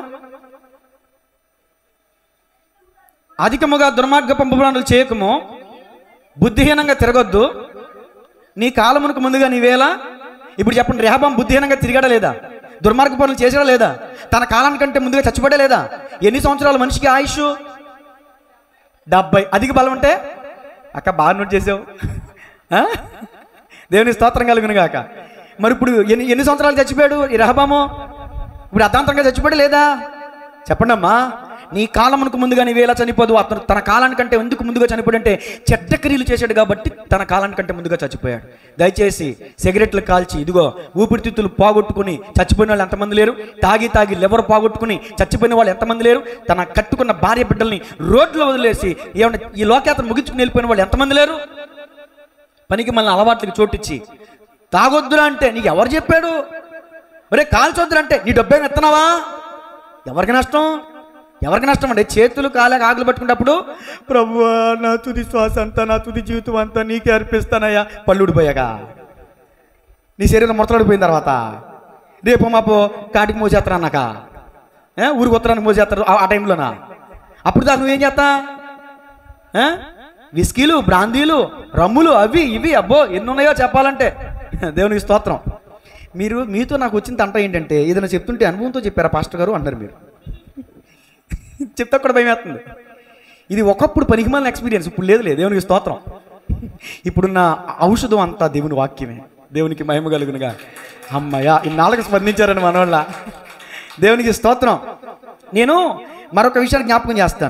అధికముగా దుర్మార్గ పంపబడులు చేయకము బుద్ధిహీనంగా తిరగొద్దు నీ కాలమునకు ముందుగా నీవేలా ఇప్పుడు చెప్పండి రెహబాం బుద్ధిహీనంగా తిరిగాడా లేదా దుర్మార్గ పనులు చేసాడా లేదా తన కాలానికంటే ముందుగా చచ్చిపోడా లేదా ఎన్ని సంవత్సరాల మనిషికి ఆయుష్ డెబ్బై అధిక బలం అంటే అక్క బాగా నోట్ చేసావు ఆ? దేవుని స్తోత్రం కలుగును గాక మరి ఇప్పుడు ఎన్ని ఎన్ని సంవత్సరాలు చచ్చిపోయాడు ఈ రెహబాము ఇప్పుడు అర్ధాంతరంగా చచ్చిపోయాడు లేదా చెప్పండి అమ్మా నీ కాలమునకు ముందుగా నీవేలా చనిపోదు అతను తన కాలానికంటే ఎందుకు ముందుగా చనిపోయాడంటే చెడ్డ క్రియలు చేశాడు కాబట్టి తన కాలానికంటే ముందుగా చచ్చిపోయాడు దయచేసి సిగరెట్లు కాల్చి ఇదిగో ఊపిరితిత్తులు పోగొట్టుకుని చచ్చిపోయిన వాళ్ళు ఎంతమంది లేరు తాగి తాగి లివర్ పోగొట్టుకుని చచ్చిపోయిన వాళ్ళు ఎంతమంది లేరు తన కట్టుకున్న భార్య బిడ్డల్ని రోడ్లో వదిలేసి ఏమన్నా ఈ లోకేతను ముగించుకుని వెళ్ళిపోయిన వాళ్ళు ఎంతమంది లేరు పనికి మళ్ళీ అలవాట్లకి చోటిచ్చి తాగొద్దురా అంటే నీకు ఎవరు చెప్పాడు ఒరే కాల్చొద్దురా అంటే నీ డబ్బేమి ఎత్తనావా ఎవరికి నష్టం ఎవరికి నష్టం అంటే చేతులు కాలేక ఆకులు పట్టుకున్నప్పుడు ప్రభు నా తుది శ్వాస అంతా నా తుది జీవితం అంతా నీకే అర్పిస్తానయ్యా పళ్ళుడిపోయాక నీ శరీరం మొత్తడిపోయిన తర్వాత రేపు మాపు కాటికి మోసేస్తారు అన్నాక ఏ? ఊరికి ఉత్తరానికి మోసేస్తారు ఆ- ఆ టైంలోనా అప్పుడు దాకా నువ్వేం చేస్తా ఏ? విస్కీలు బ్రాందీలు రమ్ములు అవి ఇవి అబ్బో ఎన్ని ఉన్నాయో చెప్పాలంటే దేవునికి స్తోత్రం మీరు మీతో నాకు వచ్చిన తంట ఏంటంటే ఏదైనా చెప్తుంటే అనుభవంతో చెప్పారా పాస్టర్ గారు అంటారు మీరు చెప్తే కూడా భయం వేస్తుంది ఇది ఒకప్పుడు పనికిమాలిన ఎక్స్పీరియన్స్ ఇప్పుడు లేదు లేదు దేవునికి స్తోత్రం ఇప్పుడున్న ఔషధం అంతా దేవుని వాక్యమే దేవునికి మహిమ కలుగునుగా అమ్మయ్య ఇన్నాళ్ళకి స్పందించారని మనోళ్ళ దేవునికి స్తోత్రం నేను మరొక విషయాన్ని జ్ఞాపకం చేస్తాను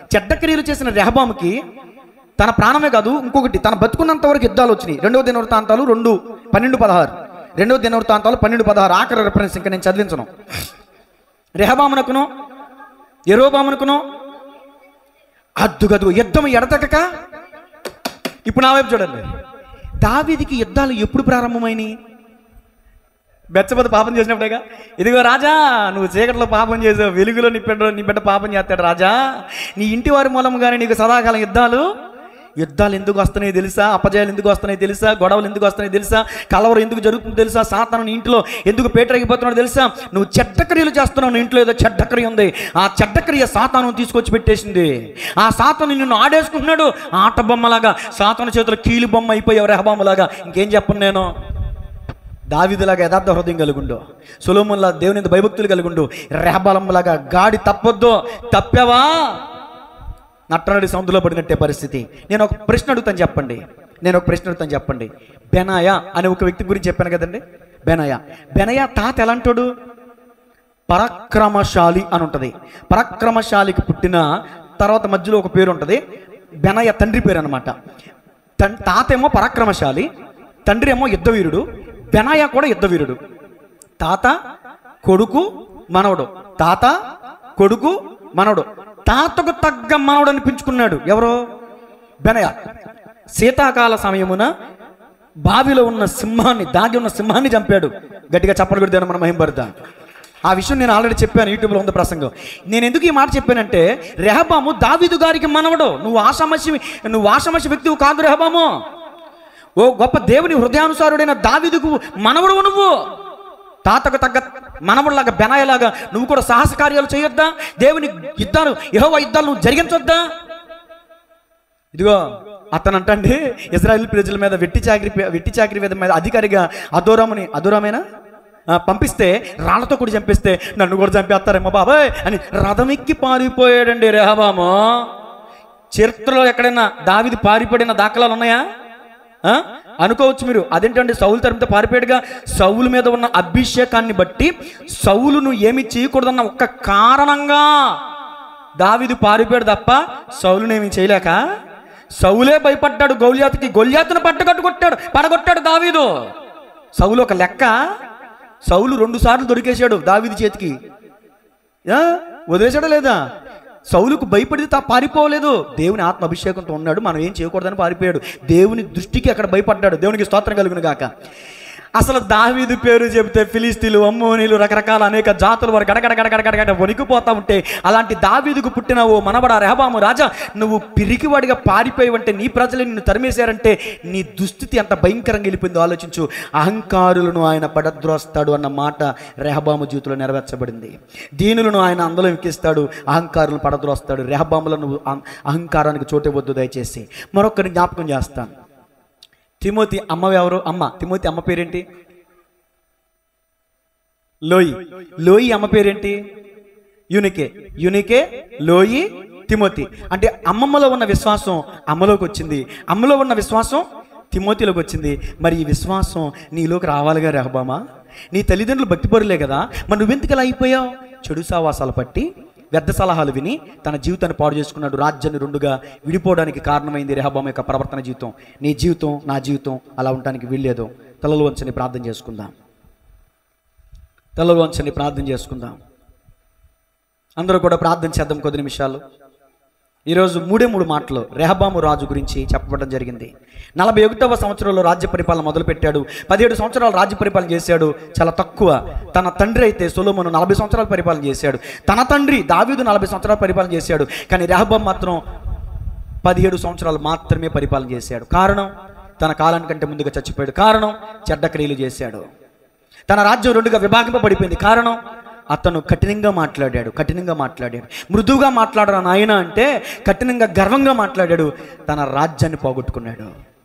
చెడ్డ క్రియలు చేసిన రెహబాముకి తన ప్రాణమే కాదు ఇంకొకటి తన బతుకున్నంత వరకు యుద్ధాలు వచ్చినాయి రెండవ దినవృత్తాంతాలు రెండు పన్నెండు పదహారు రెండవ దినవృత్తాంతాలు పన్నెండు పదహారు ఆఖరి రెఫరెన్స్ ఇంకా నేను చదివించను రెహబామునకును ఎరోబామునకును అద్దుగదు యుద్ధం ఎడతెగక ఇప్పుడు నా వైపు చూడండి దావీదికి యుద్ధాలు ఎప్పుడు ప్రారంభమైనాయి బెచ్చబద పాపం చేసినప్పుడేగా ఇదిగో రాజా నువ్వు చీకట్లో పాపం చేసావు వెలుగులో నీ బిడ్డ నీ బిడ్డ పాపం చేస్తాడు రాజా నీ ఇంటి వారి మూలంగానే నీకు సదాకాలం యుద్ధాలు యుద్ధాలు ఎందుకు వస్తున్నాయి తెలుసా అపజయాలు ఎందుకు వస్తున్నాయి తెలుసా గొడవలు ఎందుకు వస్తున్నాయి తెలుసా కలవరం ఎందుకు జరుగుతుందో తెలుసా సాతాను నీ ఇంట్లో ఎందుకు పేటరైపోతున్నాడు తెలుసా నువ్వు చెడ్డక్రియలు చేస్తున్నావు నీ ఇంట్లో ఏదో చెడ్డక్రియ ఉంది ఆ చెడ్డక్రియ సాతాను తీసుకొచ్చి పెట్టేసింది ఆ సాతాను నిన్ను ఆడేసుకుంటున్నాడు ఆట బొమ్మలాగా సాతాను చేతిలో కీలు బొమ్మ అయిపోయావు రెహబొమ్మలాగా ఇంకేం చెప్పను నేను దావిదిలాగా యథార్థ హృదయం కలుగుండు సులోముల్లా దేవుని ఇంత భయభక్తులు కలుగుండు రెహబలంలాగా గాడి తప్పొద్దు తప్పావా నట్టనడి సముద్రంలో పడినట్టే పరిస్థితి నేను ఒక ప్రశ్న అడుగుతాను చెప్పండి నేను ఒక ప్రశ్న అడుగుతాను చెప్పండి బెనాయ అనే ఒక వ్యక్తి గురించి చెప్పాను కదండి బెనయ బెనయ తాత ఎలాంటోడు పరాక్రమశాలి అని ఉంటుంది పరాక్రమశాలికి పుట్టిన తర్వాత మధ్యలో ఒక పేరు ఉంటుంది బెనయ తండ్రి పేరు అనమాట తాత ఏమో పరాక్రమశాలి తండ్రి ఏమో యుద్ధవీరుడు బెనాయ కూడా యుద్ధవీరుడు తాత కొడుకు మనవడు తాత కొడుకు మనవడు తాతకు తగ్గ మనవడు అనిపించుకున్నాడు ఎవరు బెనయ శీతాకాల సమయమున బావిలో ఉన్న సింహాన్ని దాగి ఉన్న సింహాన్ని చంపాడు గట్టిగా చప్పలు కొడితే మన మహింపడతా ఆ విషయం నేను ఆల్రెడీ చెప్పాను యూట్యూబ్లో ఉంది ప్రసంగం నేను ఎందుకు ఈ మాట చెప్పానంటే రెహబాము దావీదు గారికి మనవడు నువ్వు ఆషామసి నువ్వు ఆషామసి వ్యక్తివి కాదు రెహబాము ఓ గొప్ప దేవుని హృదయానుసారుడైన దావీదుకు మనవడు నువ్వు తాతకు తగ్గ మనవడిలాగా బెనాయలాగా నువ్వు కూడా సాహస కార్యాలు చేయొద్దా దేవుని యుద్ధాలు యెహోవా యుద్ధాలు నువ్వు జరిగించొద్దా ఇదిగో అతను అంటండి ఇజ్రాయెల్ ప్రజల మీద వెట్టి చాకరి వెట్టి చాకరి మీద మీద అధికారిగా అదూరముని అదూరమేనా ఆ, పంపిస్తే రాళ్లతో కూడా చంపిస్తే నన్ను కూడా చంపేస్తారేమో బాబాయ్ అని రథం ఎక్కి పారిపోయాడండి రెహబాము చరిత్రలో ఎక్కడైనా దావిది పారిపడిన దాఖలాలు ఉన్నాయా ఆ? అనుకోవచ్చు మీరు అదేంటంటే సౌలు తరంతో పారిపోయాడుగా సౌలు మీద ఉన్న అభిషేకాన్ని బట్టి సౌలును ఏమి చేయకూడదన్న ఒక్క కారణంగా దావిది పారిపోయాడు తప్ప సౌలునేమి చేయలేక సౌలే భయపడ్డాడు గౌలియాతుకి గొల్యాతును పట్టగట్టు కొట్టాడు పడగొట్టాడు దావీదు సౌలు ఒక లెక్క సౌలు రెండు సార్లు దొరికేశాడు దావీది చేతికి ఆ? వదిలేశాడా లేదా సౌలుకు భయపడి తా పారిపోలేదు దేవుని ఆత్మ అభిషేకంతో ఉన్నాడు మనం ఏం చేయకూడదని పారిపోయాడు దేవుని దృష్టికి అక్కడ భయపడ్డాడు దేవునికి స్తోత్రం కలుగును గాక అసలు దావీదు పేరు చెబితే ఫిలిస్తీన్లు అమ్మోనీలు రకరకాల అనేక జాతుల వారు గడగడ గడగడ గడగడ వణికిపోతా ఉంటే అలాంటి దావీదుకు పుట్టిన ఓ మనబడ రెహబాము రాజా నువ్వు పిరికివాడిగా పారిపోయావంటే నీ ప్రజలు నిన్ను తరిమేశారంటే నీ దుస్థితి ఎంత భయంకరంగా వెళ్ళిపోయిందో ఆలోచించు అహంకారులను ఆయన పడద్రోస్తాడు అన్న మాట రెహబాము జీవితంలో నెరవేర్చబడింది దీనులను ఆయన అందులో ఎక్కిస్తాడు అహంకారులను పడద్రోస్తాడు రెహబాములను అహం- అహంకారానికి చోటివ్వద్దు దయచేసి మరొకరిని జ్ఞాపకం చేస్తాను తిమోతి అమ్మ ఎవరు అమ్మ తిమోతి అమ్మ పేరేంటి లోయి లోయి అమ్మ పేరేంటి యునికే యునికే లోయి తిమోతి అంటే అమ్మమ్మలో ఉన్న విశ్వాసం అమ్మలోకి వచ్చింది అమ్మలో ఉన్న విశ్వాసం తిమోతిలోకి వచ్చింది మరి ఈ విశ్వాసం నీలోకి రావాలిగా రెహబామా నీ తల్లిదండ్రులు భక్తిపరులే కదా మరి నువ్వెందుకు ఇలా అయిపోయావు చెడు సావాసాలు పట్టి వ్యర్థ సలహాలు విని తన జీవితాన్ని పాడు చేసుకున్నాడు రాజ్యాన్ని రెండుగా విడిపోవడానికి కారణమైంది రెహబామ యొక్క ప్రవర్తన జీవితం నీ జీవితం నా జీవితం అలా ఉండడానికి వీల్లేదు తలలు వంచని ప్రార్థన చేసుకుందాం తలలు వంచని ప్రార్థన చేసుకుందాం అందరూ కూడా ప్రార్థన చేద్దాం కొద్ది నిమిషాలు ఈరోజు మూడే మూడు మాటలు రెహబాము రాజు గురించి చెప్పబడడం జరిగింది నలభై ఒకటవ సంవత్సరంలో రాజ్య పరిపాలన మొదలుపెట్టాడు పదిహేడు సంవత్సరాలు రాజ్య పరిపాలన చేశాడు చాలా తక్కువ తన తండ్రి అయితే సొలోమోను నలభై సంవత్సరాలు పరిపాలన చేశాడు తన తండ్రి దావీదు నలభై సంవత్సరాలు పరిపాలన చేశాడు కానీ రెహబాం మాత్రం పదిహేడు సంవత్సరాలు మాత్రమే పరిపాలన చేశాడు కారణం తన కాలానికంటే ముందుగా చచ్చిపోయాడు కారణం చెడ్డ క్రియలు చేశాడు తన రాజ్యం రెండుగా విభాగింపబడిపోయింది కారణం అతను కఠినంగా మాట్లాడాడు కఠినంగా మాట్లాడాడు మృదువుగా మాట్లాడరా నాయన అంటే కఠినంగా గర్వంగా మాట్లాడాడు తన రాజ్యాన్ని పోగొట్టుకున్నాడు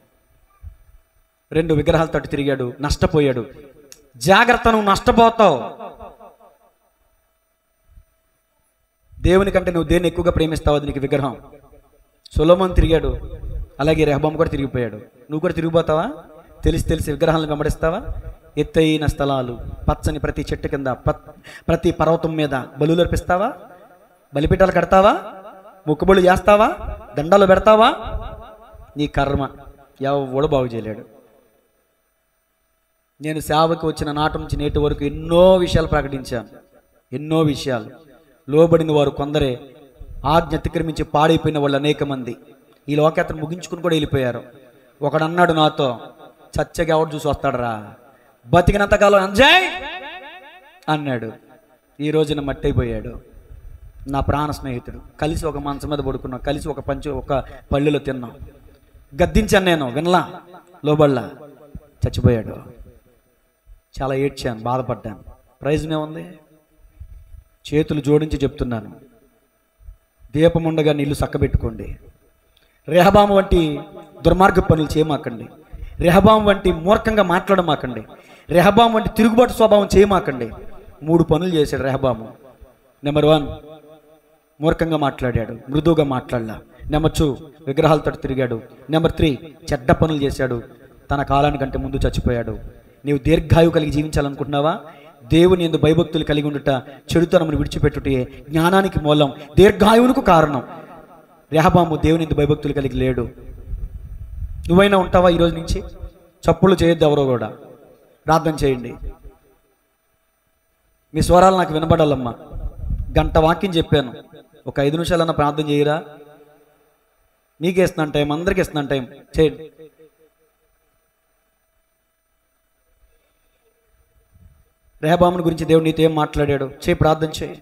రెండు విగ్రహాల తట్టు తిరిగాడు నష్టపోయాడు జాగ్రత్త నువ్వు నష్టపోతావు దేవుని కంటే నువ్వు దేన్ని ఎక్కువగా ప్రేమిస్తావు అది నీకు విగ్రహం సొలోమన్ తిరిగాడు అలాగే రెహబాం కూడా తిరిగిపోయాడు నువ్వు కూడా తిరిగిపోతావా తెలిసి తెలిసి విగ్రహాలను వెంబడిస్తావా ఎత్తైన స్థలాలు పచ్చని ప్రతి చెట్టు కింద పత్- ప్రతి పర్వతం మీద బలులు అర్పిస్తావా బలిపీఠాలు కడతావా మొక్కుబడులు చేస్తావా దండాలు పెడతావా నీ కర్మ ఎవడు బాగు చేయలేడు నేను సేవకి వచ్చిన నాటి నుంచి నేటి వరకు ఎన్నో విషయాలు ప్రకటించాను ఎన్నో విషయాలు లోబడిన వారు కొందరే ఆజ్ఞ అతిక్రమించి పాడైపోయిన వాళ్ళు అనేక మంది ఈ లోకేతను ముగించుకుని కూడా వెళ్ళిపోయారు ఒకడు అన్నాడు నాతో చచ్చగా ఎవడు చూసి వస్తాడరా బతికినంతకాలం ఎంజాయ్ అన్నాడు ఈ రోజున మట్టి అయిపోయాడు నా ప్రాణ స్నేహితుడు కలిసి ఒక మంచం మీద పడుకున్నాం కలిసి ఒక పంచు ఒక పళ్ళులో తిన్నాం గద్దించాను నేను వినలా లోబళ్ళ చచ్చిపోయాడు చాలా ఏడ్చాను బాధపడ్డాను ప్రయోజనం ఉంది చేతులు జోడించి చెప్తున్నాను దీపముండగా నీళ్లు చక్కబెట్టుకోండి రెహబాము వంటి దుర్మార్గ పనులు చేయమాకండి రెహబాం వంటి మూర్ఖంగా మాట్లాడమాకండి రెహబాం వంటి తిరుగుబాటు స్వభావం చేయమాకండి మూడు పనులు చేశాడు రెహబాము నెంబర్ వన్ మూర్ఖంగా మాట్లాడాడు మృదువుగా మాట్లాడలా నెంబర్ టూ విగ్రహాలతో తిరిగాడు నెంబర్ త్రీ చెడ్డ పనులు చేశాడు తన కాలానికంటే ముందు చచ్చిపోయాడు నీవు దీర్ఘాయువు కలిగి జీవించాలనుకుంటున్నావా దేవుని ఎందు భయభక్తులు కలిగి ఉండుట చెడుతనమును విడిచిపెట్టుటే జ్ఞానానికి మూలం దీర్ఘాయువునకు కారణం రెహబాము దేవుని ఎందు భయభక్తులు కలిగి లేడు నువ్వైనా ఉంటావా ఈరోజు నుంచి చప్పులు చేయొద్దు ఎవరో కూడా ప్రార్థన చేయండి మీ స్వరాలు నాకు వినబడాలమ్మా గంట వాక్యం చెప్పాను ఒక ఐదు నిమిషాలన్నా ప్రార్థన చేయరా నీకే ఇస్తున్నాను టైం అందరికి ఇస్తున్నాను టైం చేయండి రేహబాముని గురించి దేవుడు నీతో ఏం మాట్లాడాడు చేయి ప్రార్థన చేయి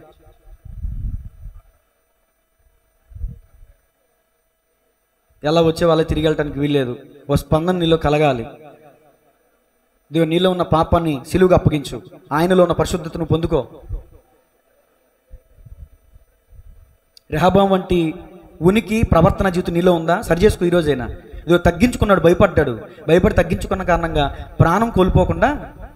ఎలా వచ్చే వాళ్ళే తిరిగి వెళ్ళటానికి వీల్లేదు ఓ స్పందన నీలో కలగాలి దేవుడు నీలో ఉన్న పాపాన్ని సిలువుగా అప్పగించు ఆయనలో ఉన్న పరిశుద్ధతను పొందుకో రెహబాం వంటి ఉనికి ప్రవర్తన జీవితం నీలో ఉందా సరి చేసుకో ఈరోజైనా ఇదో తగ్గించుకున్నాడు భయపడ్డాడు భయపడి తగ్గించుకున్న కారణంగా ప్రాణం కోల్పోకుండా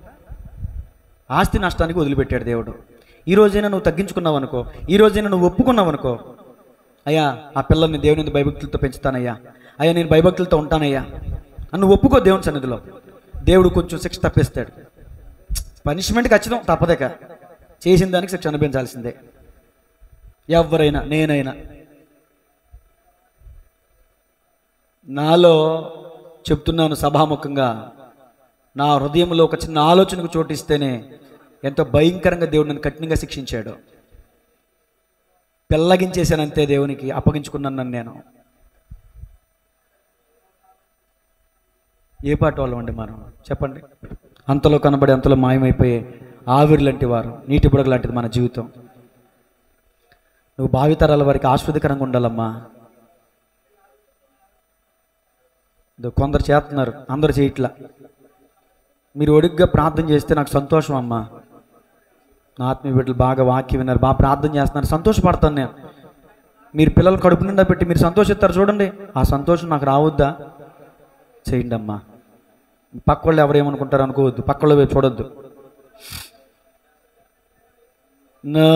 ఆస్తి నష్టానికి వదిలిపెట్టాడు దేవుడు ఈ రోజైనా నువ్వు తగ్గించుకున్నావు అనుకో ఈ రోజైనా నువ్వు ఒప్పుకున్నావు అనుకో అయ్యా ఆ పిల్లల్ని దేవుని మీద భయభక్తులతో పెంచుతానయ్యా అయ్యా నేను భయభక్తులతో ఉంటానయ్యా అని నువ్వు ఒప్పుకో దేవుని సన్నిధిలో దేవుడు కొంచెం శిక్ష తప్పిస్తాడు పనిష్మెంట్ ఖచ్చితం తప్పదేక చేసిన దానికి శిక్ష అనిపించాల్సిందే ఎవరైనా నేనైనా నాలో చెప్తున్నాను సభాముఖంగా నా హృదయంలో ఒక చిన్న ఆలోచనకు చోటిస్తేనే ఎంతో భయంకరంగా దేవుడు నన్ను కఠినంగా శిక్షించాడు పెళ్ళగించేశానంతే దేవునికి అప్పగించుకున్నాను నన్ను నేను ఏ పాట వాళ్ళం అండి మనం చెప్పండి అంతలో కనబడి అంతలో మాయమైపోయే ఆవిరి లాంటి వారు నీటి బుడగ లాంటిది మన జీవితం నువ్వు భావితరాల వారికి ఆస్వాదికరంగా ఉండాలమ్మా ఇదో కొందరు చేస్తున్నారు అందరు చేయట్లా మీరు ఒడిగ్గా ప్రార్థన చేస్తే నాకు సంతోషం అమ్మా నా ఆత్మీయ బిడ్డలు బాగా వాక్యం విన్నారు బాగా ప్రార్థన చేస్తున్నారు సంతోషపడతాను నేను మీరు పిల్లలు కడుపు నిండా పెట్టి మీరు సంతోషిస్తారు చూడండి ఆ సంతోషం నాకు రావద్దా చేయండి అమ్మా పక్క వాళ్ళు ఎవరు ఏమనుకుంటారు అనుకోవద్దు పక్క వాళ్ళు వైపు చూడొద్దు నా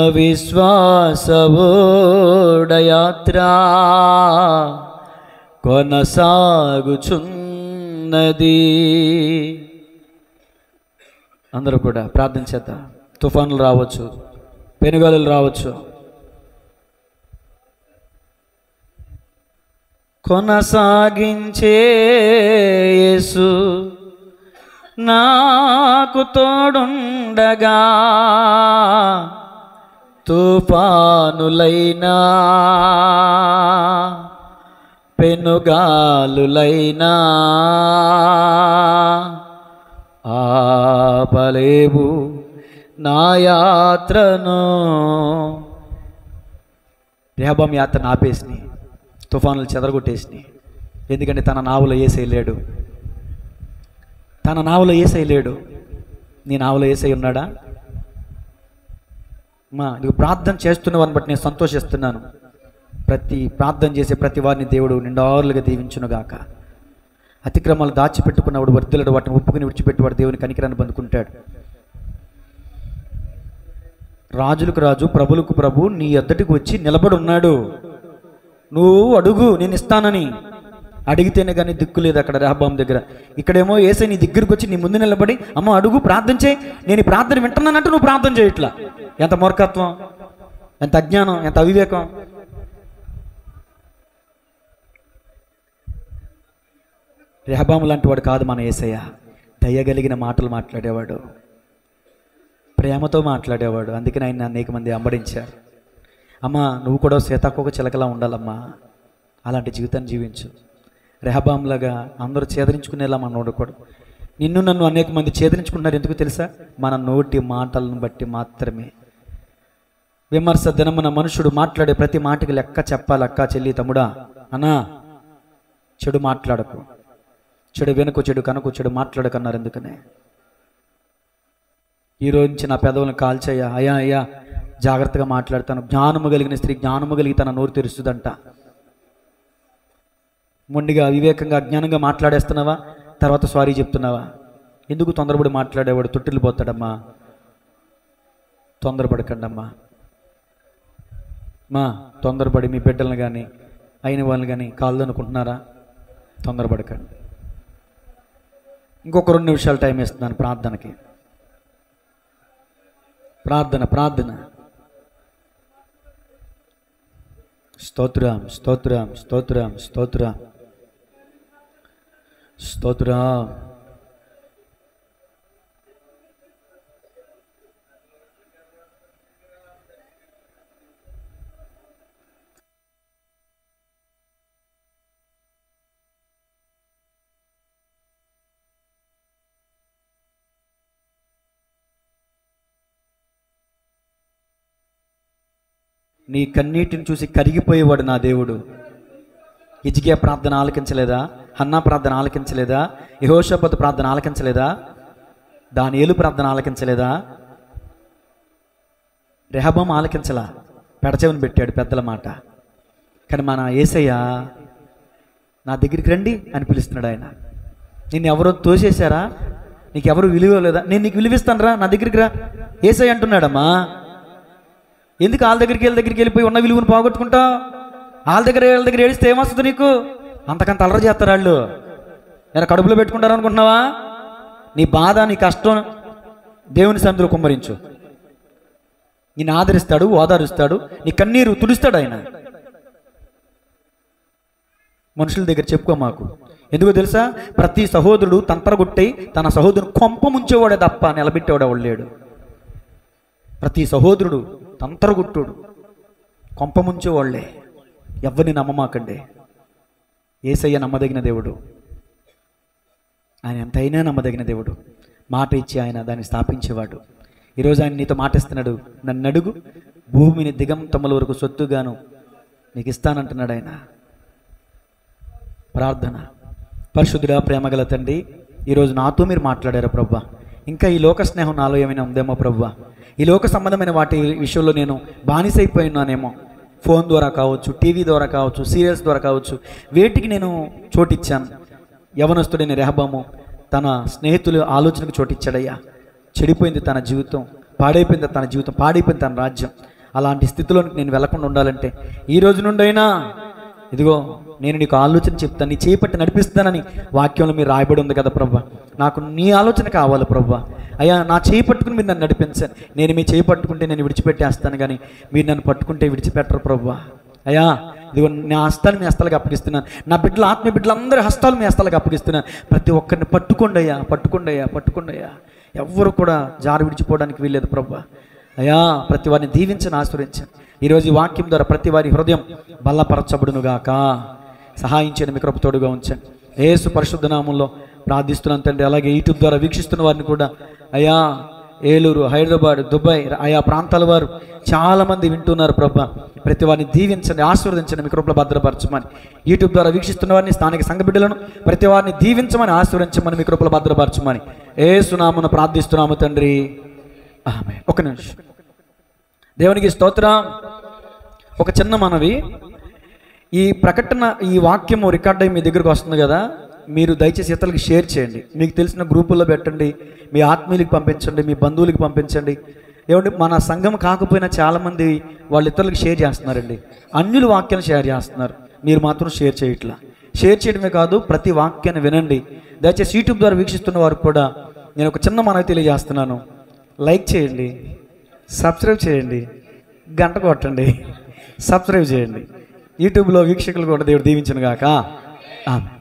విశ్వాసవోడయాత్ర కొనసాగుచున్నది అందరూ కూడా ప్రార్థన చేద్దాం తుఫానులు రావచ్చు పెనుగాలులు రావచ్చు కొనసాగించే యేసు నాకు తోడుండగా తుఫానులైనా పెనుగాలులైనా ఆపలేవు నా యాత్రను రేహబాం యాత్రను ఆపేసినాయి తుఫానులు చెదరగొట్టేసినాయి ఎందుకంటే తన నావులో ఏసై లేడు తన నావులో ఏసై లేడు నీ నావులో ఏసై ఉన్నాడా మా నువ్వు ప్రార్థన చేస్తున్న వారిని బట్టి నేను సంతోషిస్తున్నాను ప్రతి ప్రార్థన చేసే ప్రతి వారిని దేవుడు నిండారులుగా దీవించునుగాక అతిక్రమాలు దాచిపెట్టుకున్నవాడు వర్ధులడు వాటిని ఒప్పుకుని విడిచిపెట్టేవాడు దేవుని కనికరాన్ని పొందుకుంటాడు రాజులకు రాజు ప్రభులకు ప్రభు నీ ఎద్దటికి వచ్చి నిలబడి ఉన్నాడు నువ్వు అడుగు నేను ఇస్తానని అడిగితేనే కానీ దిక్కు లేదు అక్కడ రెహబాం దగ్గర ఇక్కడేమో ఏసై నీ దగ్గరికి వచ్చి నీ ముందు నిలబడి అమ్మ అడుగు ప్రార్థన చేయి నేను ఈ ప్రార్థన వింటున్నానంటూ నువ్వు ప్రార్థన చేయట్లా ఎంత మూర్ఖత్వం ఎంత అజ్ఞానం ఎంత అవివేకం రెహబాము లాంటి వాడు కాదు మన ఏసయ్య దయగలిగిన మాటలు మాట్లాడేవాడు ప్రేమతో మాట్లాడేవాడు అందుకని ఆయన అనేక మంది అంబడించారు అమ్మా నువ్వు కూడా సీతాకోక చిలకలా ఉండాలమ్మా అలాంటి జీవితాన్ని జీవించు రెహబాంలాగా అందరూ ఛేదరించుకునేలా మనం ఉండకూడదు నిన్ను నన్ను అనేక మంది ఛేదరించుకుంటున్నారు ఎందుకు తెలుసా మన నోటి మాటలను బట్టి మాత్రమే విమర్శ దినమున మనుషుడు మాట్లాడే ప్రతి మాటకి లెక్క చెప్పాలి అక్క చెల్లి తమ్ముడా అన్నా చెడు మాట్లాడకు చెడు వెనుక చెడు కనుక చెడు మాట్లాడకన్నారు ఎందుకనే ఈ రోజు నుంచి నా పెదవులను కాల్చయ్యా అయ్యా అయ్యా జాగ్రత్తగా మాట్లాడతాను జ్ఞానము కలిగిన స్త్రీ జ్ఞానము కలిగి తన నోరు తెరుస్తుందంట మొండిగా వివేకంగా అజ్ఞానంగా మాట్లాడేస్తున్నావా తర్వాత సారీ చెప్తున్నావా ఎందుకు తొందరపడి మాట్లాడేవాడు తొట్టిల్లు పోతాడమ్మా తొందరపడకండి అమ్మా మా తొందరపడి మీ బిడ్డలను కానీ అయిన వాళ్ళని కానీ కాళ్ళు అనుకుంటున్నారా తొందరపడకండి ఇంకొక రెండు నిమిషాలు టైం ఇస్తున్నాను ప్రార్థనకి ప్రార్థన ప్రార్థన స్తోత్రం స్తోత్రం స్తోత్రం స్తోత్రం స్తోత్రం నీ కన్నీటిని చూసి కరిగిపోయేవాడు నా దేవుడు ఇజికియా ప్రార్థన ఆలకించలేదా హన్నా ప్రార్థన ఆలకించలేదా యహోషపత్ ప్రార్థన ఆలకించలేదా దానియేలు ప్రార్థన ఆలకించలేదా రెహబం ఆలకించలా పెడచెవిని పెట్టాడు పెద్దల మాట కానీ మన ఏసయ్య నా దగ్గరికి రండి అని పిలుస్తున్నాడు ఆయన నిన్ను ఎవరో తోసేశారా నీకు ఎవరు విలువ లేదా నేను నీకు విలువిస్తాను రా నా దగ్గరికి రా ఏసై అంటున్నాడమ్మా ఎందుకు వాళ్ళ దగ్గరికి వీళ్ళ దగ్గరికి వెళ్ళిపోయి ఉన్న విలువను పోగొట్టుకుంటా వాళ్ళ దగ్గర వీళ్ళ దగ్గర ఏడిస్తే ఏమొస్తుంది నీకు అంతకంత అలర చేస్తారు వాళ్ళు నేను కడుపులో పెట్టుకుంటారు అనుకుంటున్నావా నీ బాధ నీ కష్టం దేవుని సందులో కుమ్మరించు నిన్ను ఆదరిస్తాడు ఓదారుస్తాడు నీ కన్నీరు తుడుస్తాడు ఆయన మనుషుల దగ్గర చెప్పుకో మాకు ఎందుకో తెలుసా ప్రతి సహోదరుడు తంతరగొట్టై తన సహోదరుని కొంప ముంచేవాడే తప్ప నిలబెట్టేవాడు ఎవడు లేడు ప్రతి సహోదరుడు తంతరగుట్టుడు కొంప ముంచేవాళ్లే ఎవరిని నమ్మమాకండి ఏసయ్య నమ్మదగిన దేవుడు ఆయన ఎంతైనా నమ్మదగిన దేవుడు మాట ఇచ్చి ఆయన దాన్ని స్థాపించేవాడు ఈరోజు ఆయన నీతో మాటిస్తున్నాడు నన్ను అడుగు భూమిని దిగంతముల వరకు సొత్తుగాను నీకు ఇస్తానంటున్నాడు ఆయన ప్రార్థన పరిశుద్ధుడా ప్రేమగల తండ్రి ఈరోజు నాతో మీరు మాట్లాడారు ప్రవ్వా ఇంకా ఈ లోక స్నేహం నాలో ఏమైనా ఉందేమో ప్రవ్వా ఈ లోక సంబంధమైన వాటి విషయంలో నేను బానిసైపోయినానేమో ఫోన్ ద్వారా కావచ్చు టీవీ ద్వారా కావచ్చు సీరియల్స్ ద్వారా కావచ్చు వేటికి నేను చోటిచ్చాను యవనస్తుడైన రెహబాము తన స్నేహితులు ఆలోచనకు చోటిచ్చాడయ్యా చెడిపోయింది తన జీవితం పాడైపోయింది తన జీవితం పాడైపోయింది తన రాజ్యం అలాంటి స్థితిలోనికి నేను వెళ్లకుండా ఉండాలంటే ఈ రోజు నుండైనా ఇదిగో నేను నీకు ఆలోచన చెప్తాను నీ చేపట్టి నడిపిస్తానని వాక్యంలో మీరు రాయబడి ఉంది కదా ప్రభా నాకు నీ ఆలోచన కావాలి ప్రభా అయ్యా నా చేయి పట్టుకుని మీరు నన్ను నడిపించాను నేను మీ చేయి పట్టుకుంటే నేను విడిచిపెట్టేస్తాను కానీ మీరు నన్ను పట్టుకుంటే విడిచిపెట్టరు ప్రభా అయ్యా ఇదిగో నా హస్తాలు మీ హస్తాలకు అప్పగిస్తున్నాను నా బిడ్డల ఆత్మీయ బిడ్డలందరి హస్తాలు మీ హస్తాలకు అప్పగిస్తున్నాను ప్రతి ఒక్కరిని పట్టుకోండి అయ్యా పట్టుకోండి అయ్యా పట్టుకోండి అయ్యా ఎవ్వరు కూడా జారు విడిచిపోవడానికి వీల్లేదు ప్రభా అయ్యా ప్రతి వారిని దీవించని ఆశ్రయించండి ఈరోజు ఈ వాక్యం ద్వారా ప్రతి వారి హృదయం బల్లపరచబడునుగాక సహాయం చేయడం మీ కృప తోడుగా ఉంచండి ఏసు పరిశుద్ధ నామంలో ప్రార్థిస్తున్నాను తండ్రి అలాగే యూట్యూబ్ ద్వారా వీక్షిస్తున్న వారిని కూడా అయ్యా ఏలూరు హైదరాబాద్ దుబాయ్ ఆయా ప్రాంతాల వారు చాలామంది వింటున్నారు ప్రభా ప్రతి వారిని దీవించండి ఆశీర్వదించండి మీ కృపలో భద్రపరచమని యూట్యూబ్ ద్వారా వీక్షిస్తున్న వారిని స్థానిక సంఘ బిడ్డలను ప్రతి వారిని దీవించమని ఆశీర్వదించమని మీ కృపలో భద్రపరచమని ఏ సునామను ప్రార్థిస్తున్నాము తండ్రి ఆమె ఒక నిమిషం దేవునికి స్తోత్రం ఒక చిన్న మనవి ఈ ప్రకటన ఈ వాక్యము రికార్డ్ అయ్యి మీ దగ్గరకు వస్తుంది కదా మీరు దయచేసి ఇతరులకి షేర్ చేయండి మీకు తెలిసిన గ్రూపుల్లో పెట్టండి మీ ఆత్మీయులకి పంపించండి మీ బంధువులకి పంపించండి ఏమంటే మన సంఘం కాకపోయినా చాలామంది వాళ్ళు ఇతరులకు షేర్ చేస్తున్నారండి అన్యుల వాక్యాన్ని షేర్ చేస్తున్నారు మీరు మాత్రం షేర్ చేయట్లా షేర్ చేయడమే కాదు ప్రతి వాక్యాన్ని వినండి దయచేసి యూట్యూబ్ ద్వారా వీక్షిస్తున్న వారు కూడా నేను ఒక చిన్న మనవి తెలియజేస్తున్నాను లైక్ చేయండి సబ్స్క్రైబ్ చేయండి గంట కొట్టండి సబ్స్క్రైబ్ చేయండి యూట్యూబ్లో వీక్షకులు కూడా దేవుడు దీవించను గాక ఆమె